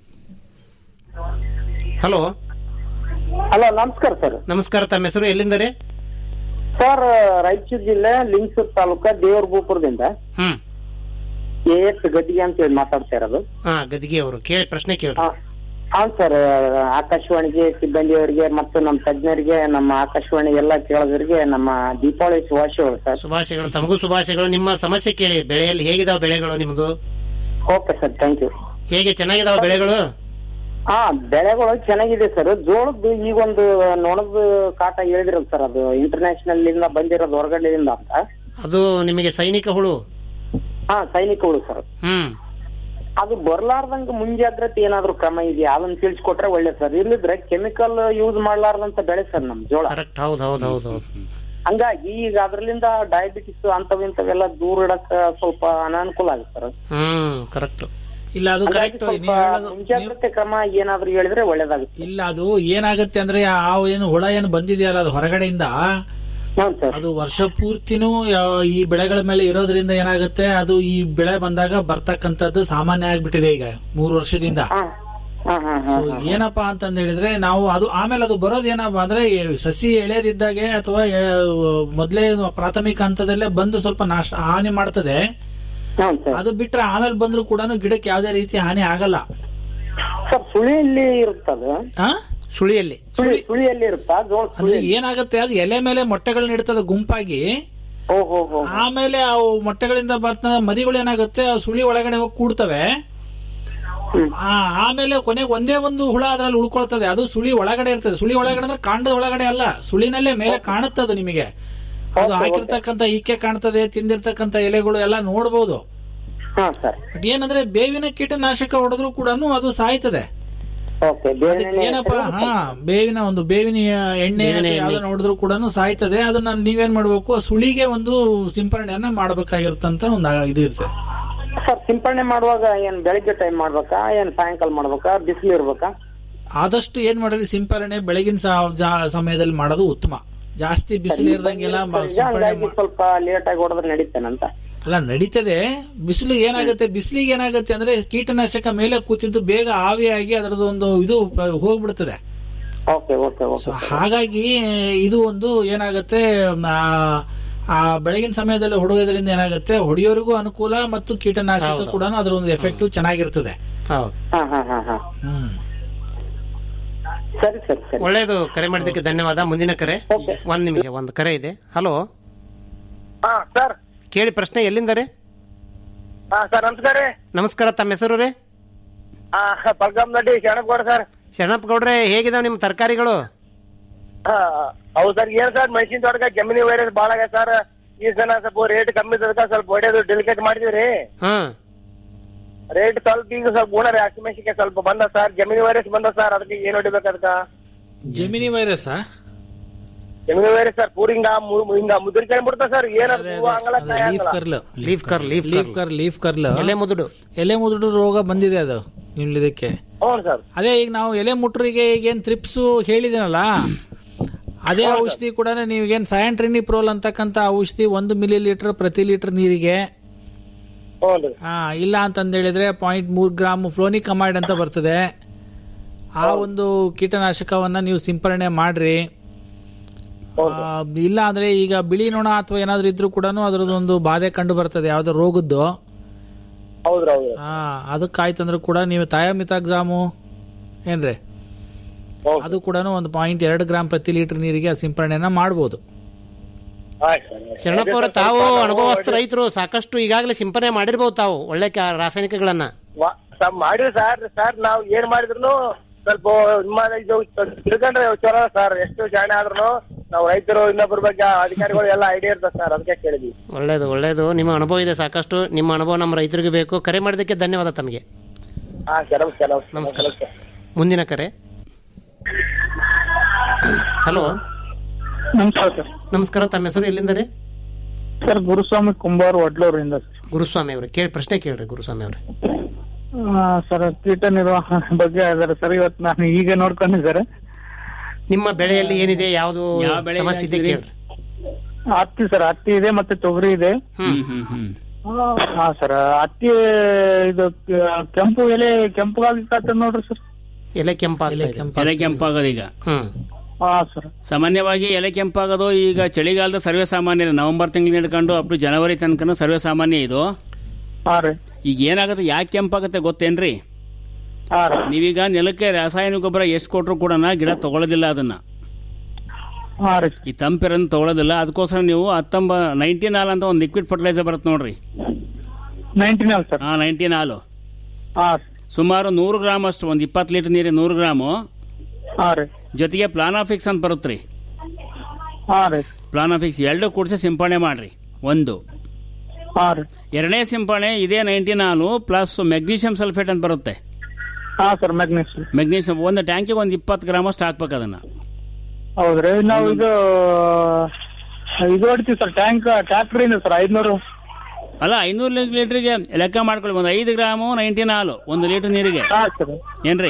ಹಲೋ ಹಲೋ ನಮಸ್ಕಾರ ಸರ್ ನಮಸ್ಕಾರ ತಮ್ಮ ಹೆಸರು ಎಲ್ಲಿಂದರೆ ಸರ್ ರಾಯಚೂರು ಜಿಲ್ಲೆ ಲಿಂಗಸೂರು ತಾಲೂಕ ದೇವರಭೂಪುರದಿಂದ ಹ್ಮ್ ಎ ಎಸ್ ಗದ್ದಿಗೆ ಅಂತ ಹೇಳಿ ಮಾತಾಡ್ತಾ ಇರೋದು ಹಾ ಗದಿಗೆ ಅವರು ಕೇಳಿ ಪ್ರಶ್ನೆ ಕೇಳಿ ಹೌದು ಸರ್ ಆಕಾಶವಾಣಿಗೆ ಸಿಬ್ಬಂದಿಯವರಿಗೆ ಮತ್ತು ನಮ್ಮ ತಜ್ಞರಿಗೆ ನಮ್ಮ ಆಕಾಶವಾಣಿ ಎಲ್ಲ ಕೇಳೋದರಿಗೆ ನಮ್ಮ ದೀಪಾವಳಿ ಶುಭಾಶಯಗಳು ಸರ್ ಶುಭಾಶಯಗಳು ತಮಗೂ ಶುಭಾಶಯಗಳು ನಿಮ್ಮ ಸಮಸ್ಯೆ ಕೇಳಿ ಬೆಳೆಯಲ್ಲಿ ಹೇಗಿದಾವ ಬೆಳೆಗಳು ನಿಮ್ದು ಓಕೆ ಸರ್ ಥ್ಯಾಂಕ್ ಯು ಹೇಗೆ ಚೆನ್ನಾಗಿದಾವ ಬೆಳೆಗಳು ಹಾ ಬೆಳೆಗಳು ಚೆನ್ನಾಗಿದೆ ಸರ್ ಜೋಳದ್ದು ಈಗ ಒಂದು ನೊಣದ ಕಾಟ ಹೇಳಿದ್ರಲ್ಲ ಸರ್ ಅದು ಇಂಟರ್ನ್ಯಾಷನಲ್ ಇಂದ ಬಂದಿರೋದು ಹೊರಗಡೆಯಿಂದ ಅಂತ ಅದು ನಿಮಗೆ ಸೈನಿಕ ಹುಳು ಹಾ ಸೈನಿಕಗಳು ಸರ್ ಹ್ಮ್ ಅದು ಬರ್ಲಾರ್ದಂಗ ಮುಂಜಾಗ್ರತೆ ಏನಾದ್ರು ಕ್ರಮ ಇದೆಯಾ ಅದನ್ನ ತಿಳಿಸ್ಕೊಟ್ರೆ ಒಳ್ಳೆ ಸರ್ ಇಲ್ಲಿದ್ರೆ ಕೆಮಿಕಲ್ ಯೂಸ್ ಮಾಡ್ಲಾರ್ದಂತ ಬೆಳೆ ಸರ್ ನಮ್ ಜೋಳ ಕರೆಕ್ಟ್ ಹೌದು ಹೌದು ಹೌದು ಹೌದು ಹಂಗಾಗಿ ಈಗ ಅದ್ರಲಿಂದ ಡಯಾಬಿಟಿಸ್ ಅಂತವ್ ಇಂಥವೆಲ್ಲ ದೂರ ಇಡಕ್ ಸ್ವಲ್ಪ ಅನಾನುಕೂಲ ಆಗುತ್ತೆ ಸರ್ ಹ್ಮ್ ಕರೆಕ್ಟ್ ಇಲ್ಲ ಅದು ಹಂಗಾಗಿ ಕರೆಕ್ಟ್ ಸ್ವಲ್ಪ ಮುಂಜಾಗ್ರತೆ ಕ್ರಮ ಏನಾದ್ರು ಹೇಳಿದ್ರೆ ಒಳ್ಳೇದಾಗುತ್ತೆ ಇಲ್ಲ ಅದು ಏನಾಗುತ್ತೆ ಅಂದ್ರೆ ಆ ಏನು ಹುಳ ಏನು ಬಂದಿದೆಯಲ್ಲ ಅದು ಹೊರಗಡೆಯಿಂದ ಅದು ವರ್ಷ ಪೂರ್ತಿನೂ ಯಾ- ಈ ಬೆಳೆಗಳ ಮೇಲೆ ಇರೋದ್ರಿಂದ ಏನಾಗುತ್ತೆ ಅದು ಈ ಬೆಳೆ ಬಂದಾಗ ಬರ್ತಕ್ಕಂಥದ್ದು ಸಾಮಾನ್ಯ ಆಗ್ಬಿಟ್ಟಿದೆ ಈಗ ಮೂರು ವರ್ಷದಿಂದ ಸೊ ಏನಪ್ಪಾ ಅಂತಂದ್ ಹೇಳಿದ್ರೆ ನಾವು ಅದು ಆಮೇಲೆ ಅದು ಬರೋದು ಏನಪ್ಪಾ ಅಂದ್ರೆ ಈ ಸಸಿ ಎಳೆದಿದ್ದಾಗೆ ಅಥವಾ ಎ- ಮೊದ್ಲೇ ಪ್ರಾಥಮಿಕ ಹಂತದಲ್ಲೇ ಬಂದು ಸ್ವಲ್ಪ ನಾಶ ಹಾನಿ ಮಾಡ್ತದೆ ಅದು ಬಿಟ್ರೆ ಆಮೇಲೆ ಬಂದ್ರು ಕೂಡ ಗಿಡಕ್ಕೆ ಯಾವುದೇ ರೀತಿ ಹಾನಿ ಆಗಲ್ಲ ಸರ್ ಸುಳಿಯಲ್ಲಿ ಇರುತ್ತದ ಸುಳಿಯಲ್ಲಿ ಸುಳಿ ಸುಳಿಯಲ್ಲಿ ಇರುತ್ತಾ ಜೋಳ ಅಂದ್ರೆ ಏನಾಗುತ್ತೆ ಅದು ಎಲೆ ಮೇಲೆ ಮೊಟ್ಟೆಗಳನ್ನ ಇಡ್ತದೆ ಗುಂಪಾಗಿ ಆಮೇಲೆ ಅವು ಮೊಟ್ಟೆಗಳಿಂದ ಬರ್ತ ಮರಿಗಳು ಏನಾಗುತ್ತೆ ಆ ಸುಳಿ ಒಳಗಡೆ ಹೋಗಿ ಕೂಡ್ತವೆ ಆ, ಆಮೇಲೆ ಕೊನೆಗೆ ಒಂದೇ ಒಂದು ಹುಳ ಅದ್ರಲ್ಲಿ ಉಳ್ಕೊಳ್ತದೆ ಅದು ಸುಳಿ ಒಳಗಡೆ ಇರ್ತದೆ ಸುಳಿ ಒಳಗಡೆ ಅಂದ್ರೆ ಕಾಂಡದ ಒಳಗಡೆ ಅಲ್ಲ ಸುಳಿನಲ್ಲೇ ಮೇಲೆ ಕಾಣುತ್ತದೆ ನಿಮಗೆ ಅದು ಹಾಕಿರ್ತಕ್ಕಂತ ಈಕೆ ಕಾಣ್ತದೆ ತಿಂದಿರ್ತಕ್ಕಂತ ಎಲೆಗಳು ಎಲ್ಲ ನೋಡ್ಬೋದು ಬಟ್ ಏನಂದ್ರೆ ಬೇವಿನ ಕೀಟನಾಶಕ ಹೊಡೆದ್ರು ಕೂಡ ಅದು ಸಾಯ್ತದೆ ಅದಕ್ಕೆ ಏನಪ್ಪಾ ಹಾ ಬೇವಿನ ಒಂದು ಬೇವಿನ ಎಣ್ಣೆ ಬೇವಿನ ಎಣ್ಣೆ. ಯಾವ್ದನ್ನ ಹೊಡೆದ್ರು ಕೂಡ ಸಾಯ್ತದೆ ಅದನ್ನ ನೀವೇನ್ ಮಾಡ್ಬೇಕು ಆ ಸುಳಿಗೆ ಒಂದು ಸಿಂಪರಣೆಯನ್ನ ಮಾಡ್ಬೇಕಾಗಿರ್ತಂತ ಒಂದು ಇದು ಇರ್ತದೆ ಸರ್ ಸಿಂಪಡಣೆ ಮಾಡುವಾಗ ಏನ್ ಬೆಳಿಗ್ಗೆ ಟೈಮ್ ಮಾಡ್ಬೇಕಾ ಏನ್ ಸಾಯಂಕಾಲ ಮಾಡ್ಬೇಕಾ ಬಿಸಿಲು ಇರ್ಬೇಕಾ ಆದಷ್ಟು ಏನ್ ಮಾಡಿರಿ ಸಿಂಪರಣೆ ಬೆಳಗಿನ ಸಾ- ಜಾ- ಸಮಯದಲ್ಲಿ ಮಾಡೋದು ಉತ್ತಮ ಜಾಸ್ತಿ ಬಿಸಿಲು ಇರ್ದಂಗೆಲ್ಲ ಮ- ಈಗ ಸಿಂಪರಣೆ ಹಂಗಾಗಿ ಸ್ವಲ್ಪ ಲೇಟ್ ಆಗಿ ಹೊಡೆದ್ರೆ ನಡೀತೇನಂತ ಅಲ್ಲ ನಡೀತದೆ ಬಿಸಿಲು ಏನಾಗುತ್ತೆ ಬಿಸಿಲಿಗೆ ಏನಾಗುತ್ತೆ ಅಂದ್ರೆ ಕೀಟನಾಶಕ ಮೇಲೆ ಕೂತಿದ್ದು ಬೇಗ ಆವಿಯಾಗಿ ಅದರದ್ದು ಒಂದು ಇದು ಪ- ಹೋಗ್ಬಿಡ್ತದೆ ಓಕೆ ಓಕೆ ಸೊ ಓಕೆ ಹಾಗಾಗಿ ಇದು ಒಂದು ಏನಾಗುತ್ತೆ ಆ, ಆ ಬೆಳಗಿನ ಸಮಯದಲ್ಲಿ ಹೊಡೆಯೋದ್ರಿಂದ ಏನಾಗುತ್ತೆ ಹೊಡೆಯೋರಿಗೂ ಅನುಕೂಲ ಮತ್ತು ಕೀಟನಾಶಕ ಹೌದು. ಕೂಡ ಅದರ ಒಂದು ಎಫೆಕ್ಟ್ ಚೆನ್ನಾಗಿರ್ತದೆ ಹೌದು ಹಾ ಹಾ ಹಾ ಹಾ ಹ್ಮ್ ಸರಿ ಸರಿ ಸರಿ ಒಳ್ಳೇದು ಕರೆ ಮಾಡಿದ್ದಕ್ಕೆ ಧನ್ಯವಾದ ಮುಂದಿನ ಕರೆ ಒಂದ್ ನಿಮಿಷ ಒಂದು ಕರೆ ಇದೆ ಹಲೋ ಹಾ ಸರ್ ಕೇಳಿ ಪ್ರಶ್ನೆ ಎಲ್ಲಿಂದ ರೀ ಹಾ ಸರ್ ನಮಸ್ಕಾರ ರೀ ನಮಸ್ಕಾರ ತಮ್ಮ ಹೆಸರು ರೀ ಹಾ ಪಲ್ಗಾಮ್ ನಡ್ಡಿ ಶರಣಪ್ಪ ಸರ್ ಶರಣಪ್ಪ ಗೌಡ್ರೆ ಹೇಗಿದಾವ ನಿಮ್ಮ ತರಕಾರಿಗಳು ಹಾ ಹೌದು ಸರ್ ಏನ್ ಸರ್ ಮೆಣಸಿನ ತೋಟಕ ಜಮಿನಿ ವೈರಸ್ ಬಾಳ ಆಗ್ಯದ ಸರ್ ಈ ಸಲ ಸ್ವಲ್ಪ ರೇಟ್ ಕಮ್ಮಿ ಇದ್ದದಕ್ಕ ಸ್ವಲ್ಪ ಹೊಡೆಯೋದು ಡೆಲಿಕೇಟ್ ಮಾಡಿದಿವ್ರಿ ಹ್ಮ್ ರೇಟ್ ಸ್ವಲ್ಪ ಈಗ ಸ್ವಲ್ಪ ಗುಣ ರೀ ಹಸಿಮೆಣಸಿಗೆ ಸ್ವಲ್ಪ ಬಂದ ಸರ್ ಜಮೀನಿ ವೈರಸ್ ಬಂದ ಸರ್ ಅದಕ್ಕೆ ಏನ್ ಹೊಡಿಬೇಕು ಅದಕ್ಕ gemini virus gemini virus sir ಪೂರ್ ಹಿಂಗ ಮು- ಮು- ಹಿಂಗ ಮುದ್ರಿಕೆ ಬಿಡ್ತಾ ಸರ್ ಏನದು ಹೂವ ಹಂಗಲ್ಲ ಕಾಯಿ ಲೀಫ್ ಹಂಗಲ್ಲ. Curl leaf curl leaf leaf curl leaf curl ಎಲೆ ಮುದುಡು ಎಲೆ ಮುದುಡು ರೋಗ ಬಂದಿದೆ ಅದು ನಿಮ್ ಇದಕ್ಕೆ ಹ್ಞೂ ಸರ್ ಅದೇ ಈಗ ನಾವು ಎಲೆ ಮುಟ್ರಿಗೆ ಈಗೇನ್ ತ್ರಿಪ್ಸು ಹೇಳಿದಿನಲ್ಲ ಅದೇ ಔಷಧಿ ಕೂಡ ನೀವೇನ್ ಸಯಾಂಟ್ರಿನಿ ಪ್ರೋಲ್ ಅಂತಕ್ಕಂತ ಔಷಧಿ ಒಂದು ಮಿಲಿ ಲೀಟರ್ ಪ್ರತಿ ಲೀಟರ್ ನೀರಿಗೆ ಆ, ಇಲ್ಲ ಅಂತಂದ ಹೇಳಿದ್ರೆ ಪಾಯಿಂಟ್ ಮೂರ್ ಗ್ರಾಮ್ ಫ್ಲೋನಿಕ್ ಅಮೈಡ್ ಅಂತ ಬರ್ತದೆ ಆ ಒಂದು ಕೀಟನಾಶಕವನ್ನ ನೀವು ಸಿಂಪರಣೆ ಮಾಡ್ರಿ ಆ, ಇಲ್ಲ ಅಂದ್ರೆ ಈಗ ಬಿಳಿ ನೊಣ ಅಥವಾ ಏನಾದ್ರೂ ಇದ್ರೂ ಕೂಡ ಅದ್ರದ್ದೊಂದು ಬಾಧೆ ಕಂಡು ಬರ್ತದೆ ಯಾವ್ದೋ ರೋಗದ್ದು ಹೌದ್ರಿ ಹೌದ್ರಿ ಆ ಅದಕ್ಕಾಯ್ತಂದ್ರೆ ಕೂಡ ನೀವು ಥಯಾಮಿತಾಕ್ಸಾಮು ಏನ್ರಿ ಅದು ಕೂಡ ಒಂದು ಪಾಯಿಂಟ್ ಎರಡು ಗ್ರಾಮ್ ಪ್ರತಿ ಲೀಟರ್ ನೀರಿಗೆ ಆ ಸಿಂಪರಣೆನ ಮಾಡ್ಬೋದು ಆಯ್ತು ಸರ್ ಶರಣಪ್ಪ ಅವರ ತಾವು ಅನುಭವಸ್ಥ ರೈತರು ಸಾಕಷ್ಟು ಈಗಾಗಲೇ ಸಿಂಪರಣೆ ಮಾಡಿರ್ಬೋದು ತಾವು ಒಳ್ಳೆ ಕ- ರಾಸಾಯನಿಕಗಳನ್ನ ವಾ- ಸರ್ ಮಾಡಿವಿ ಸರ್ ಸರ್ ನಾವ್ ಏನ್ ಮಾಡಿದ್ರು ಸ್ವಲ್ಪ ನಿಮ್ಮ ಇದು ತಿಳ್ಕೊಂಡ್ರೆ ಚಲೋ ಸರ್ ಎಷ್ಟು ಜಾಣೆ ಆದ್ರೂ ನಾವು ರೈತರು ಇನ್ನೊಬ್ಬರ ಬಗ್ಗೆ ಅಧಿಕಾರಿಗಳು ಎಲ್ಲ ಐಡಿಯಾ ಇರ್ತದೆ ಸರ್ ಅದಕ್ಕೆ ಕೇಳಿದ್ವಿ ಒಳ್ಳೇದು ಒಳ್ಳೇದು ನಿಮ್ಮ ಅನುಭವ ಇದೆ ಸಾಕಷ್ಟು ನಿಮ್ಮ ಅನುಭವ ನಮ್ಮ ರೈತರಿಗೆ ಬೇಕು ಕರೆ ಮಾಡಿದ್ದಕ್ಕೆ ಧನ್ಯವಾದ ತಮಗೆ ಹಾ ಸರ್ ನಮಸ್ಕಾರ ನಮಸ್ಕಾರ ಮುಂದಿನ ಕರೆ ಹಲೋ ನಮಸ್ಕಾರ ಸರ್ ನಮಸ್ಕಾರ ತಮ್ಮ ಹೆಸರು ಎಲ್ಲಿಂದ ರೀ ಸರ್ ಗುರುಸ್ವಾಮಿ ಕುಂಬಾರ್ ವಡ್ಲೂರಿಂದ ಸರ್ ಗುರುಸ್ವಾಮಿ ಅವರು ಕೇಳಿ ಪ್ರಶ್ನೆ ಕೇಳ್ರಿ ಗುರುಸ್ವಾಮಿ ಅವ್ರೆ ಆ, ಸರ್ ಕೀಟ ನಿರ್ವಹಣೆ ಬಗ್ಗೆ ಅದ್ರ ಸರ್ ಇವತ್ತು ನಾನು ಈಗ ನೋಡ್ಕೊಂಡೆ ಸರ್ ನಿಮ್ಮ ಬೆಳೆಯಲ್ಲಿ ಏನಿದೆ ಯಾವುದು ಯಾವ ಬೆಳೆ ಸಮಸ್ಯೆ ಇದೆ ಹಾಕಿದ್ರಿ? ಕೇಳ್ರಿ ಹತ್ತಿ ಸರ್ ಹತ್ತಿ ಇದೆ ಮತ್ತೆ ತೊಗರಿ ಇದೆ ಹ್ಮ್ ಹ್ಮ್ ಹ್ಮ್ ಹಾ ಸರ್ ಹತ್ತಿ ಇದು ಕ- ಕೆಂಪು ಎಲೆ ಕೆಂಪುಗಾಗ್ಲಿಕ್ಕೆ ನೋಡ್ರಿ ಸರ್ ಎಲೆ ಕೆಂಪಾಗ್ತಾ ಇದೆ ಎಲೆ ಕೆಂಪಾಗೋದು ಈಗ ಹ್ಮ್ ಹಾ ಸರ್ ಸಾಮಾನ್ಯವಾಗಿ ಎಲೆ ಕೆಂಪಾಗೋದು ಈಗ ಚಳಿಗಾಲದ ಸರ್ವೇ ಸಾಮಾನ್ಯ ನವೆಂಬರ್ ತಿಂಗಳು ಹಿಡ್ಕೊಂಡು ಅಪ್ ಟು ಜನವರಿ ತನಕ ಸರ್ವೇ ಸಾಮಾನ್ಯ ಇದು ಹಾ ರೀ ಈಗ ಏನಾಗುತ್ತೆ ಯಾಕೆ ಕೆಂಪಾಗುತ್ತೆ ಗೊತ್ತೇನ್ರಿ ಹಾ ರೀ ನೀವೀಗ ನೆಲಕ್ಕೆ ರಾಸಾಯನಿಕ ಗೊಬ್ಬರ ಎಷ್ಟು ಕೊಟ್ಟರು ಕೂಡ ಗಿಡ ತಗೊಳ್ಳೋದಿಲ್ಲ ಅದನ್ನ ಹಾ ರೀ ಈ ತಂಪಿರನ್ನು ತಗೊಳ್ಳೋದಿಲ್ಲ ಅದಕ್ಕೋಸ್ಕರ ನೀವು ಹತ್ತೊಂಬ ನೈನ್ಟೀನ್ ಹಾಲ್ ಅಂತ ಒಂದು ಲಿಕ್ವಿಡ್ ಫರ್ಟಿಲೈಸರ್ ಬರುತ್ತೆ ನೋಡ್ರಿ ನೈನ್ಟೀನ್ ಅಲ್ಲ ಸರ್ ಹಾ ನೈನ್ಟೀನ್ ಹಾಲು ಹಾ ಸುಮಾರು ನೂರು ಗ್ರಾಮ್ ಅಷ್ಟು ಒಂದು ಇಪ್ಪತ್ತು ಲೀಟರ್ ನೀರಿಗೆ ನೂರು ಗ್ರಾಮು ಹಾ ರೀ ಜೊತೆಗೆ ಪ್ಲಾನಾಫಿಕ್ಸ್ ಅಂತ ಬರುತ್ತೆ ರೀ ಹಾ ರೀ ಪ್ಲಾನಾಫಿಕ್ಸ್ ಎರಡು ಕೂಡಿಸಿ ಸಿಂಪಡಣೆ ಮಾಡ್ರಿ ಒಂದು ಹಾ ರೀ ಎರಡನೇ ಸಿಂಪಡಣೆ ಇದೇ ನೈನ್ಟೀನ್ ಹಾಲು ಪ್ಲಸ್ ಮೆಗ್ನೀಷಿಯಂ ಸಲ್ಫೇಟ್ ಅಂತ ಬರುತ್ತೆ ಹಾ ಸರ್ ಮ್ಯಾಗ್ನೀಷಿಯಂ ಮೆಗ್ನೀಷಿಯಂ ಒಂದು ಟ್ಯಾಂಕಿಗೆ ಒಂದು ಇಪ್ಪತ್ತು ಗ್ರಾಮ್ ಅಷ್ಟು ಹಾಕ್ಬೇಕು ಅದನ್ನ ಹೌದ್ರಿ ನಾವು ಇದು ಇದು ಹೊಡಿತೀವಿ ಸರ್ ಟ್ಯಾಂಕ್ ಟ್ಯಾಕ್ಟ್ರಿ ಇಂದ ಸರ್ ಐದ್ನೂರು ಅಲ್ಲ ಐನೂರು ಲೀಟರ್ಗೆ ಲೆಕ್ಕ ಮಾಡ್ಕೊಳ್ಳಿ ಒಂದು ಐದು ಗ್ರಾಮು ನೈನ್ಟೀನ್ ಹಾಲು ಒಂದು ಲೀಟರ್ ನೀರಿಗೆ ಹಾ ಸರ್ ಏನ್ರಿ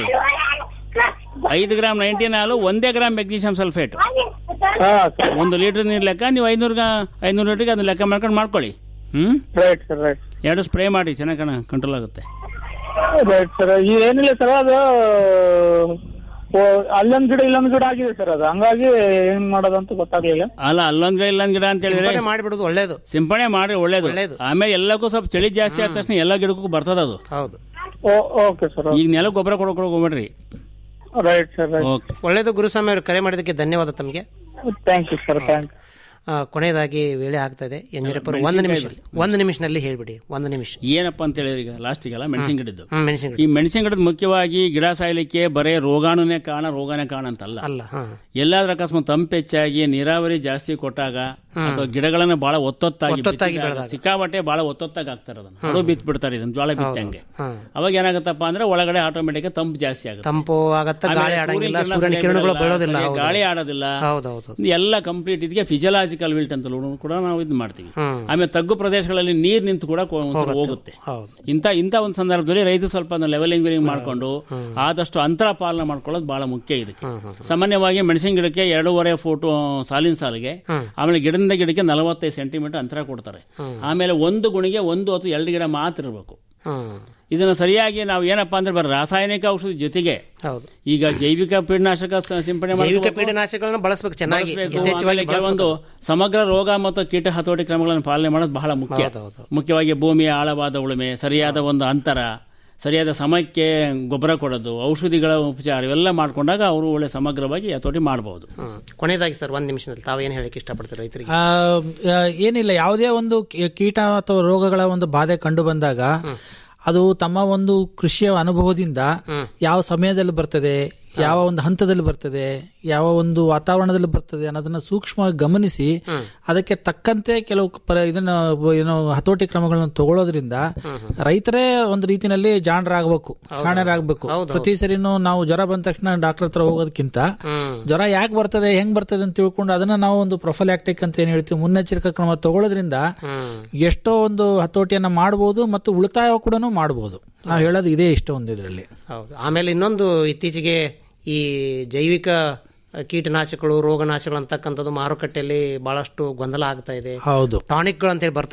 ಐದು ಗ್ರಾಮ್ ನೈನ್ಟೀನ್ ಹಾಲು ಒಂದೇ ಗ್ರಾಮ್ ಮೆಗ್ನೀಷಿಯಂ ಸಲ್ಫೇಟ್ ಹಾ ಸರ್ ಒಂದು ಲೀಟರ್ ನೀರು ಲೆಕ್ಕ ನೀವು ಐನೂರು ಐನೂರು ಲೀಟರ್ಗೆ ಅದನ್ನ ಲೆಕ್ಕ ಮಾಡ್ಕೊಂಡು ಮಾಡ್ಕೊಳ್ಳಿ ಹ್ಮ್ ರೈಟ್ ಸರ್ ರೈಟ್ ಎರಡು ಸ್ಪ್ರೇ ಮಾಡಿ ಚೆನ್ನಾಗಿ ಕಂಟ್ರೋಲ್ ಆಗುತ್ತೆ ರೈಟ್ ಸರ್ ಏನಿಲ್ಲ ಸರ್ ಅದು ಓ, ಅಲ್ಲೊಂದ್ ಗಿಡ ಇಲ್ಲೊಂದ್ ಗಿಡ ಆಗಿದೆ ಸರ್ ಅದು ಹಂಗಾಗಿ ಏನ್ ಮಾಡೋದಂತ ಗೊತ್ತಾಗ್ಲಿಲ್ಲ ಅಲ್ಲ ಅಲ್ಲೊಂದ್ ಗಿಡ ಇಲ್ಲೊಂದ್ ಗಿಡ ಅಂತ ಹೇಳಿದ್ರೆ ಸಿಂಪರಣೆ ಮಾಡಿಬಿಡೋದು ಒಳ್ಳೇದು ಸಿಂಪಡಣೆ ಮಾಡ್ರಿ ಒಳ್ಳೇದು ಒಳ್ಳೇದು. ಆಮೇಲೆ ಎಲ್ಲಕ್ಕೂ ಸ್ವಲ್ಪ ಚಳಿ ಜಾಸ್ತಿ ಆದ ತಕ್ಷಣ ಎಲ್ಲ ಗಿಡಕ್ಕೂ ಬರ್ತದ ಅದು ಹೌದು ಓಕೆ ಸರ್ ಈಗ ನೆಲ ಗೊಬ್ಬರ ಕೊಡೋಕೆ ಹೋಗ್ಬೇಡ್ರಿ ರೈಟ್ ಸರ್ ರೈಟ್ ಓಕೆ ಒಳ್ಳೇದು ಗುರುಸ್ವಾಮಿ ಅವರು ಕರೆ ಮಾಡಿದ್ದಕ್ಕೆ ಧನ್ಯವಾದ ತಮಗೆ ಥ್ಯಾಂಕ್ ಯು ಸರ್ ಥ್ಯಾಂಕ್ ಆ, ಕೊನೆಯದಾಗಿ ವೇಳೆ ಆಗ್ತಾ ಇದೆ ಎಂಜರಪ್ಪ ಅವರು ಒಂದು ನಿಮಿಷ ಒಂದು ನಿಮಿಷನಲ್ಲಿ ಹೇಳ್ಬಿಡಿ ಒಂದು ನಿಮಿಷ ಏನಪ್ಪ ಅಂತ ಹೇಳಿದ್ರೆ ಈಗ ಲಾಸ್ಟಿಗೆಲ್ಲ ಮೆಣಸಿನ ಗಿಡದ್ದು ಹ್ಮ್, ಮೆಣಸಿನ ಗಿಡ. ಈ ಮೆಣಸಿನ ಗಿಡದ ಮುಖ್ಯವಾಗಿ ಗಿಡ ಸಾಯ್ಲಿಕ್ಕೆ ಬರೇ ರೋಗಾಣುನೇ ಕಾರಣ ರೋಗನೇ ಕಾರಣ ಅಂತಲ್ಲ ಅಲ್ಲ ಹಾ ಎಲ್ಲಾದ್ರೂ ಅಕಸ್ಮಾತ್ ತಂಪು ಹೆಚ್ಚಾಗಿ ನೀರಾವರಿ ಜಾಸ್ತಿ ಕೊಟ್ಟಾಗ ಅಥವಾ ಗಿಡಗಳನ್ನ ಬಹಳ ಒತ್ತೊತ್ತಾಗಿ ಒತ್ತೊತ್ತಾಗಿ ಬಿತ್ತಿದಾಗ, ಬೆಳೆದಾಗ. ಸಿಕ್ಕಾಪಟ್ಟೆ ಬಹಳ ಒತ್ತೊತ್ತಾಗಿ ಆಗ್ತಾರೆ ಅದನ್ನ ಅದು ಬಿತ್ ಬಿಡ್ತಾರೆ ಇದನ್ನ ಜ್ವಾಳ ಬಿತ್ತಂಗೆ ಹಾ. ಅವಾಗ ಏನಾಗುತ್ತಪ್ಪ ಅಂದ್ರೆ ಒಳಗಡೆ ಆಟೋಮೆಟಿಕ್ ತಂಪು ಜಾಸ್ತಿ ಆಗುತ್ತೆ ತಂಪು ಆಗತ್ತ ಆಮೇಲೆ ಗಾಳಿ ಆಡಂಗಿಲ್ಲ ಸೂರ್ಯನ ಸೂರ್ಯನ ಸರಿಯಾಗಿ ಕಿರಣಗಳು ಬೀಳಲ್ಲ, ಬೀಳೋದಿಲ್ಲ ಸರಿಯಾಗಿ ಹೌದು. ಗಾಳಿ ಆಡೋದಿಲ್ಲ ಹೌದೌದು ಇದು ಎಲ್ಲ ಕಂಪ್ಲೀಟ್ ಇದಕ್ಕೆ ಫಿಸಿಯಲಾಜಿಕಲ್ ವಿಲ್ಟ್ ಅಂತ ಕೂಡ ನಾವು ಇದು ಮಾಡ್ತೀವಿ ಹ್ಮ್. ಆಮೇಲೆ ತಗ್ಗು ಪ್ರದೇಶಗಳಲ್ಲಿ ನೀರ್ ನಿಂತು ಕೂಡ ಕೊ- ಒಂದ್ಸಲ ಹೋಗುತ್ತೆ ಹೌದು ಇಂಥ ಇಂಥ ಒಂದು ಸಂದರ್ಭದಲ್ಲಿ ರೈತ ಸ್ವಲ್ಪ ಲೆವೆಲಿಂಗ್ ವಿಲಿಂಗ್ ಮಾಡ್ಕೊಂಡು ಆದಷ್ಟು ಅಂತರ ಪಾಲನೆ ಮಾಡ್ಕೊಳ್ಳೋದು ಬಹಳ ಮುಖ್ಯ ಇದಕ್ಕೆ ಸಾಮಾನ್ಯವಾಗಿ ಮೆಣಸಿನ ಗಿಡಕ್ಕೆ ಎರಡೂವರೆ ಫೂಟ್ ಸಾಲಿನ ಸಾಲಿಗೆ ಆಮೇಲೆ ಗಿಡದಿಂದ ಗಿಡಕ್ಕೆ ನಲವತ್ತೈದು ಸೆಂಟಿಮೀಟರ್ ಅಂತರ ಕೊಡ್ತಾರೆ ಆಮೇಲೆ ಒಂದು ಗುಣಿಗೆ ಒಂದು ಅಥವಾ ಎರಡು ಗಿಡ ಮಾತ್ರ ಇರಬೇಕು ಹ್ಮ್ ಇದನ್ನ ಸರಿಯಾಗಿ ನಾವು ಏನಪ್ಪಾ ಅಂದ್ರೆ ಬರೀ ರಾಸಾಯನಿಕ ಔಷಧಿ ಜೊತೆಗೆ ಹೌದು ಈಗ ಜೈವಿಕ ಕೀಟನಾಶಕ ಸ- ಸಿಂಪಡಣೆ ಜೈವಿಕ ಮಾಡ್ಕೋಬೇಕು. ಪೀಡನಾಶಕಗಳನ್ನ ಬಳಸಬೇಕು ಚೆನ್ನಾಗಿ ಬಳಸ್ಬೇಕು. ಯಥೇಚ್ಛವಾಗಿ ಆಮೇಲೆ ಕೆಲವೊಂದು ಸಮಗ್ರ ರೋಗ ಮತ್ತು ಕೀಟ ಹತೋಟಿ ಕ್ರಮಗಳನ್ನು ಪಾಲನೆ ಮಾಡೋದು ಬಹಳ ಮುಖ್ಯ ಹೌದೌದು. ಮುಖ್ಯವಾಗಿ ಭೂಮಿಯ ಆಳವಾದ ಉಳುಮೆ ಸರಿಯಾದ ಒಂದು ಅಂತರ ಸರಿಯಾದ ಸಮಯಕ್ಕೆ ಗೊಬ್ಬರ ಕೊಡೋದು ಔಷಧಿಗಳ ಉಪಚಾರ ಇವೆಲ್ಲ ಮಾಡ್ಕೊಂಡಾಗ ಅವರು ಒಳ್ಳೆ ಸಮಗ್ರವಾಗಿ ಹತೋಟಿ ಮಾಡಬಹುದು ಹ್ಮ್. ಕೊನೆಯದಾಗಿ ಸರ್ ಒಂದ್ ನಿಮಿಷದಲ್ಲಿ ತಾವೇನು ಹೇಳಕ್ಕೆ ಇಷ್ಟಪಡ್ತೀರಿ ರೈತರಿಗೆ ಆ, ಆ, ಏನಿಲ್ಲ ಯಾವುದೇ ಒಂದು ಕೀ- ಕೀಟ ಅಥವಾ ರೋಗಗಳ ಒಂದು ಬಾಧೆ ಕಂಡು ಬಂದಾಗ ಅದು ತಮ್ಮ ಒಂದು ಕೃಷಿಯ ಅನುಭವದಿಂದ ಯಾವ ಸಮಯದಲ್ಲಿ ಬರ್ತದೆ ಯಾವ ಒಂದು ಹಂತದಲ್ಲಿ ಬರ್ತದೆ ಯಾವ ಒಂದು ವಾತಾವರಣದಲ್ಲಿ ಬರ್ತದೆ ಅನ್ನೋದನ್ನ ಸೂಕ್ಷ್ಮವಾಗಿ ಗಮನಿಸಿ ಅದಕ್ಕೆ ತಕ್ಕಂತೆ ಕೆಲವು ಪ- ಇದನ್ನ ಏನೋ ಹತೋಟಿ ಕ್ರಮಗಳನ್ನು ತಗೊಳ್ಳೋದ್ರಿಂದ ರೈತರೇ ಒಂದು ರೀತಿನಲ್ಲಿ ಜಾಣರಾಗಬೇಕು ಶಾಣರಾಗಬೇಕು ಪ್ರತಿ ಸರಿನೂ ನಾವು ಜ್ವರ ಬಂದ ತಕ್ಷಣ ಡಾಕ್ಟರ್ ಹತ್ರ ಹೋಗೋದಕ್ಕಿಂತ ಜ್ವರ ಯಾಕೆ ಬರ್ತದೆ ಹೆಂಗ್ ಬರ್ತದೆ ಅಂತ ತಿಳ್ಕೊಂಡು ಅದನ್ನ ನಾವು ಒಂದು ಪ್ರೊಫೈಲಾಕ್ಟಿಕ್ ಅಂತ ಏನ್ ಹೇಳ್ತೀವಿ ಮುನ್ನೆಚ್ಚರಿಕಾ ಕ್ರಮ ತಗೊಳ್ಳೋದ್ರಿಂದ ಎಷ್ಟೋ ಒಂದು ಹತೋಟಿಯನ್ನ ಮಾಡಬಹುದು ಮತ್ತು ಉಳಿತಾಯ ಕೂಡ ಮಾಡಬಹುದು ನಾವು ಹೇಳೋದು ಇದೇ ಇಷ್ಟ ಒಂದು ಇದರಲ್ಲಿ ಹೌದು ಆಮೇಲೆ ಇನ್ನೊಂದು ಇತ್ತೀಚೆಗೆ ಈ ಜೈವಿಕ ಕೀಟನಾಶಕಗಳು ರೋಗನಾಶಕಗಳು ಅಂತಕ್ಕಂಥದ್ದು ಮಾರುಕಟ್ಟೆಯಲ್ಲಿ ಬಹಳಷ್ಟು ಗೊಂದಲ ಆಗ್ತಾ ಇದೆ ಹೌದು ಟಾನಿಕ್ಗಳು ಅಂತೇಳಿ ಬರ್ತಾ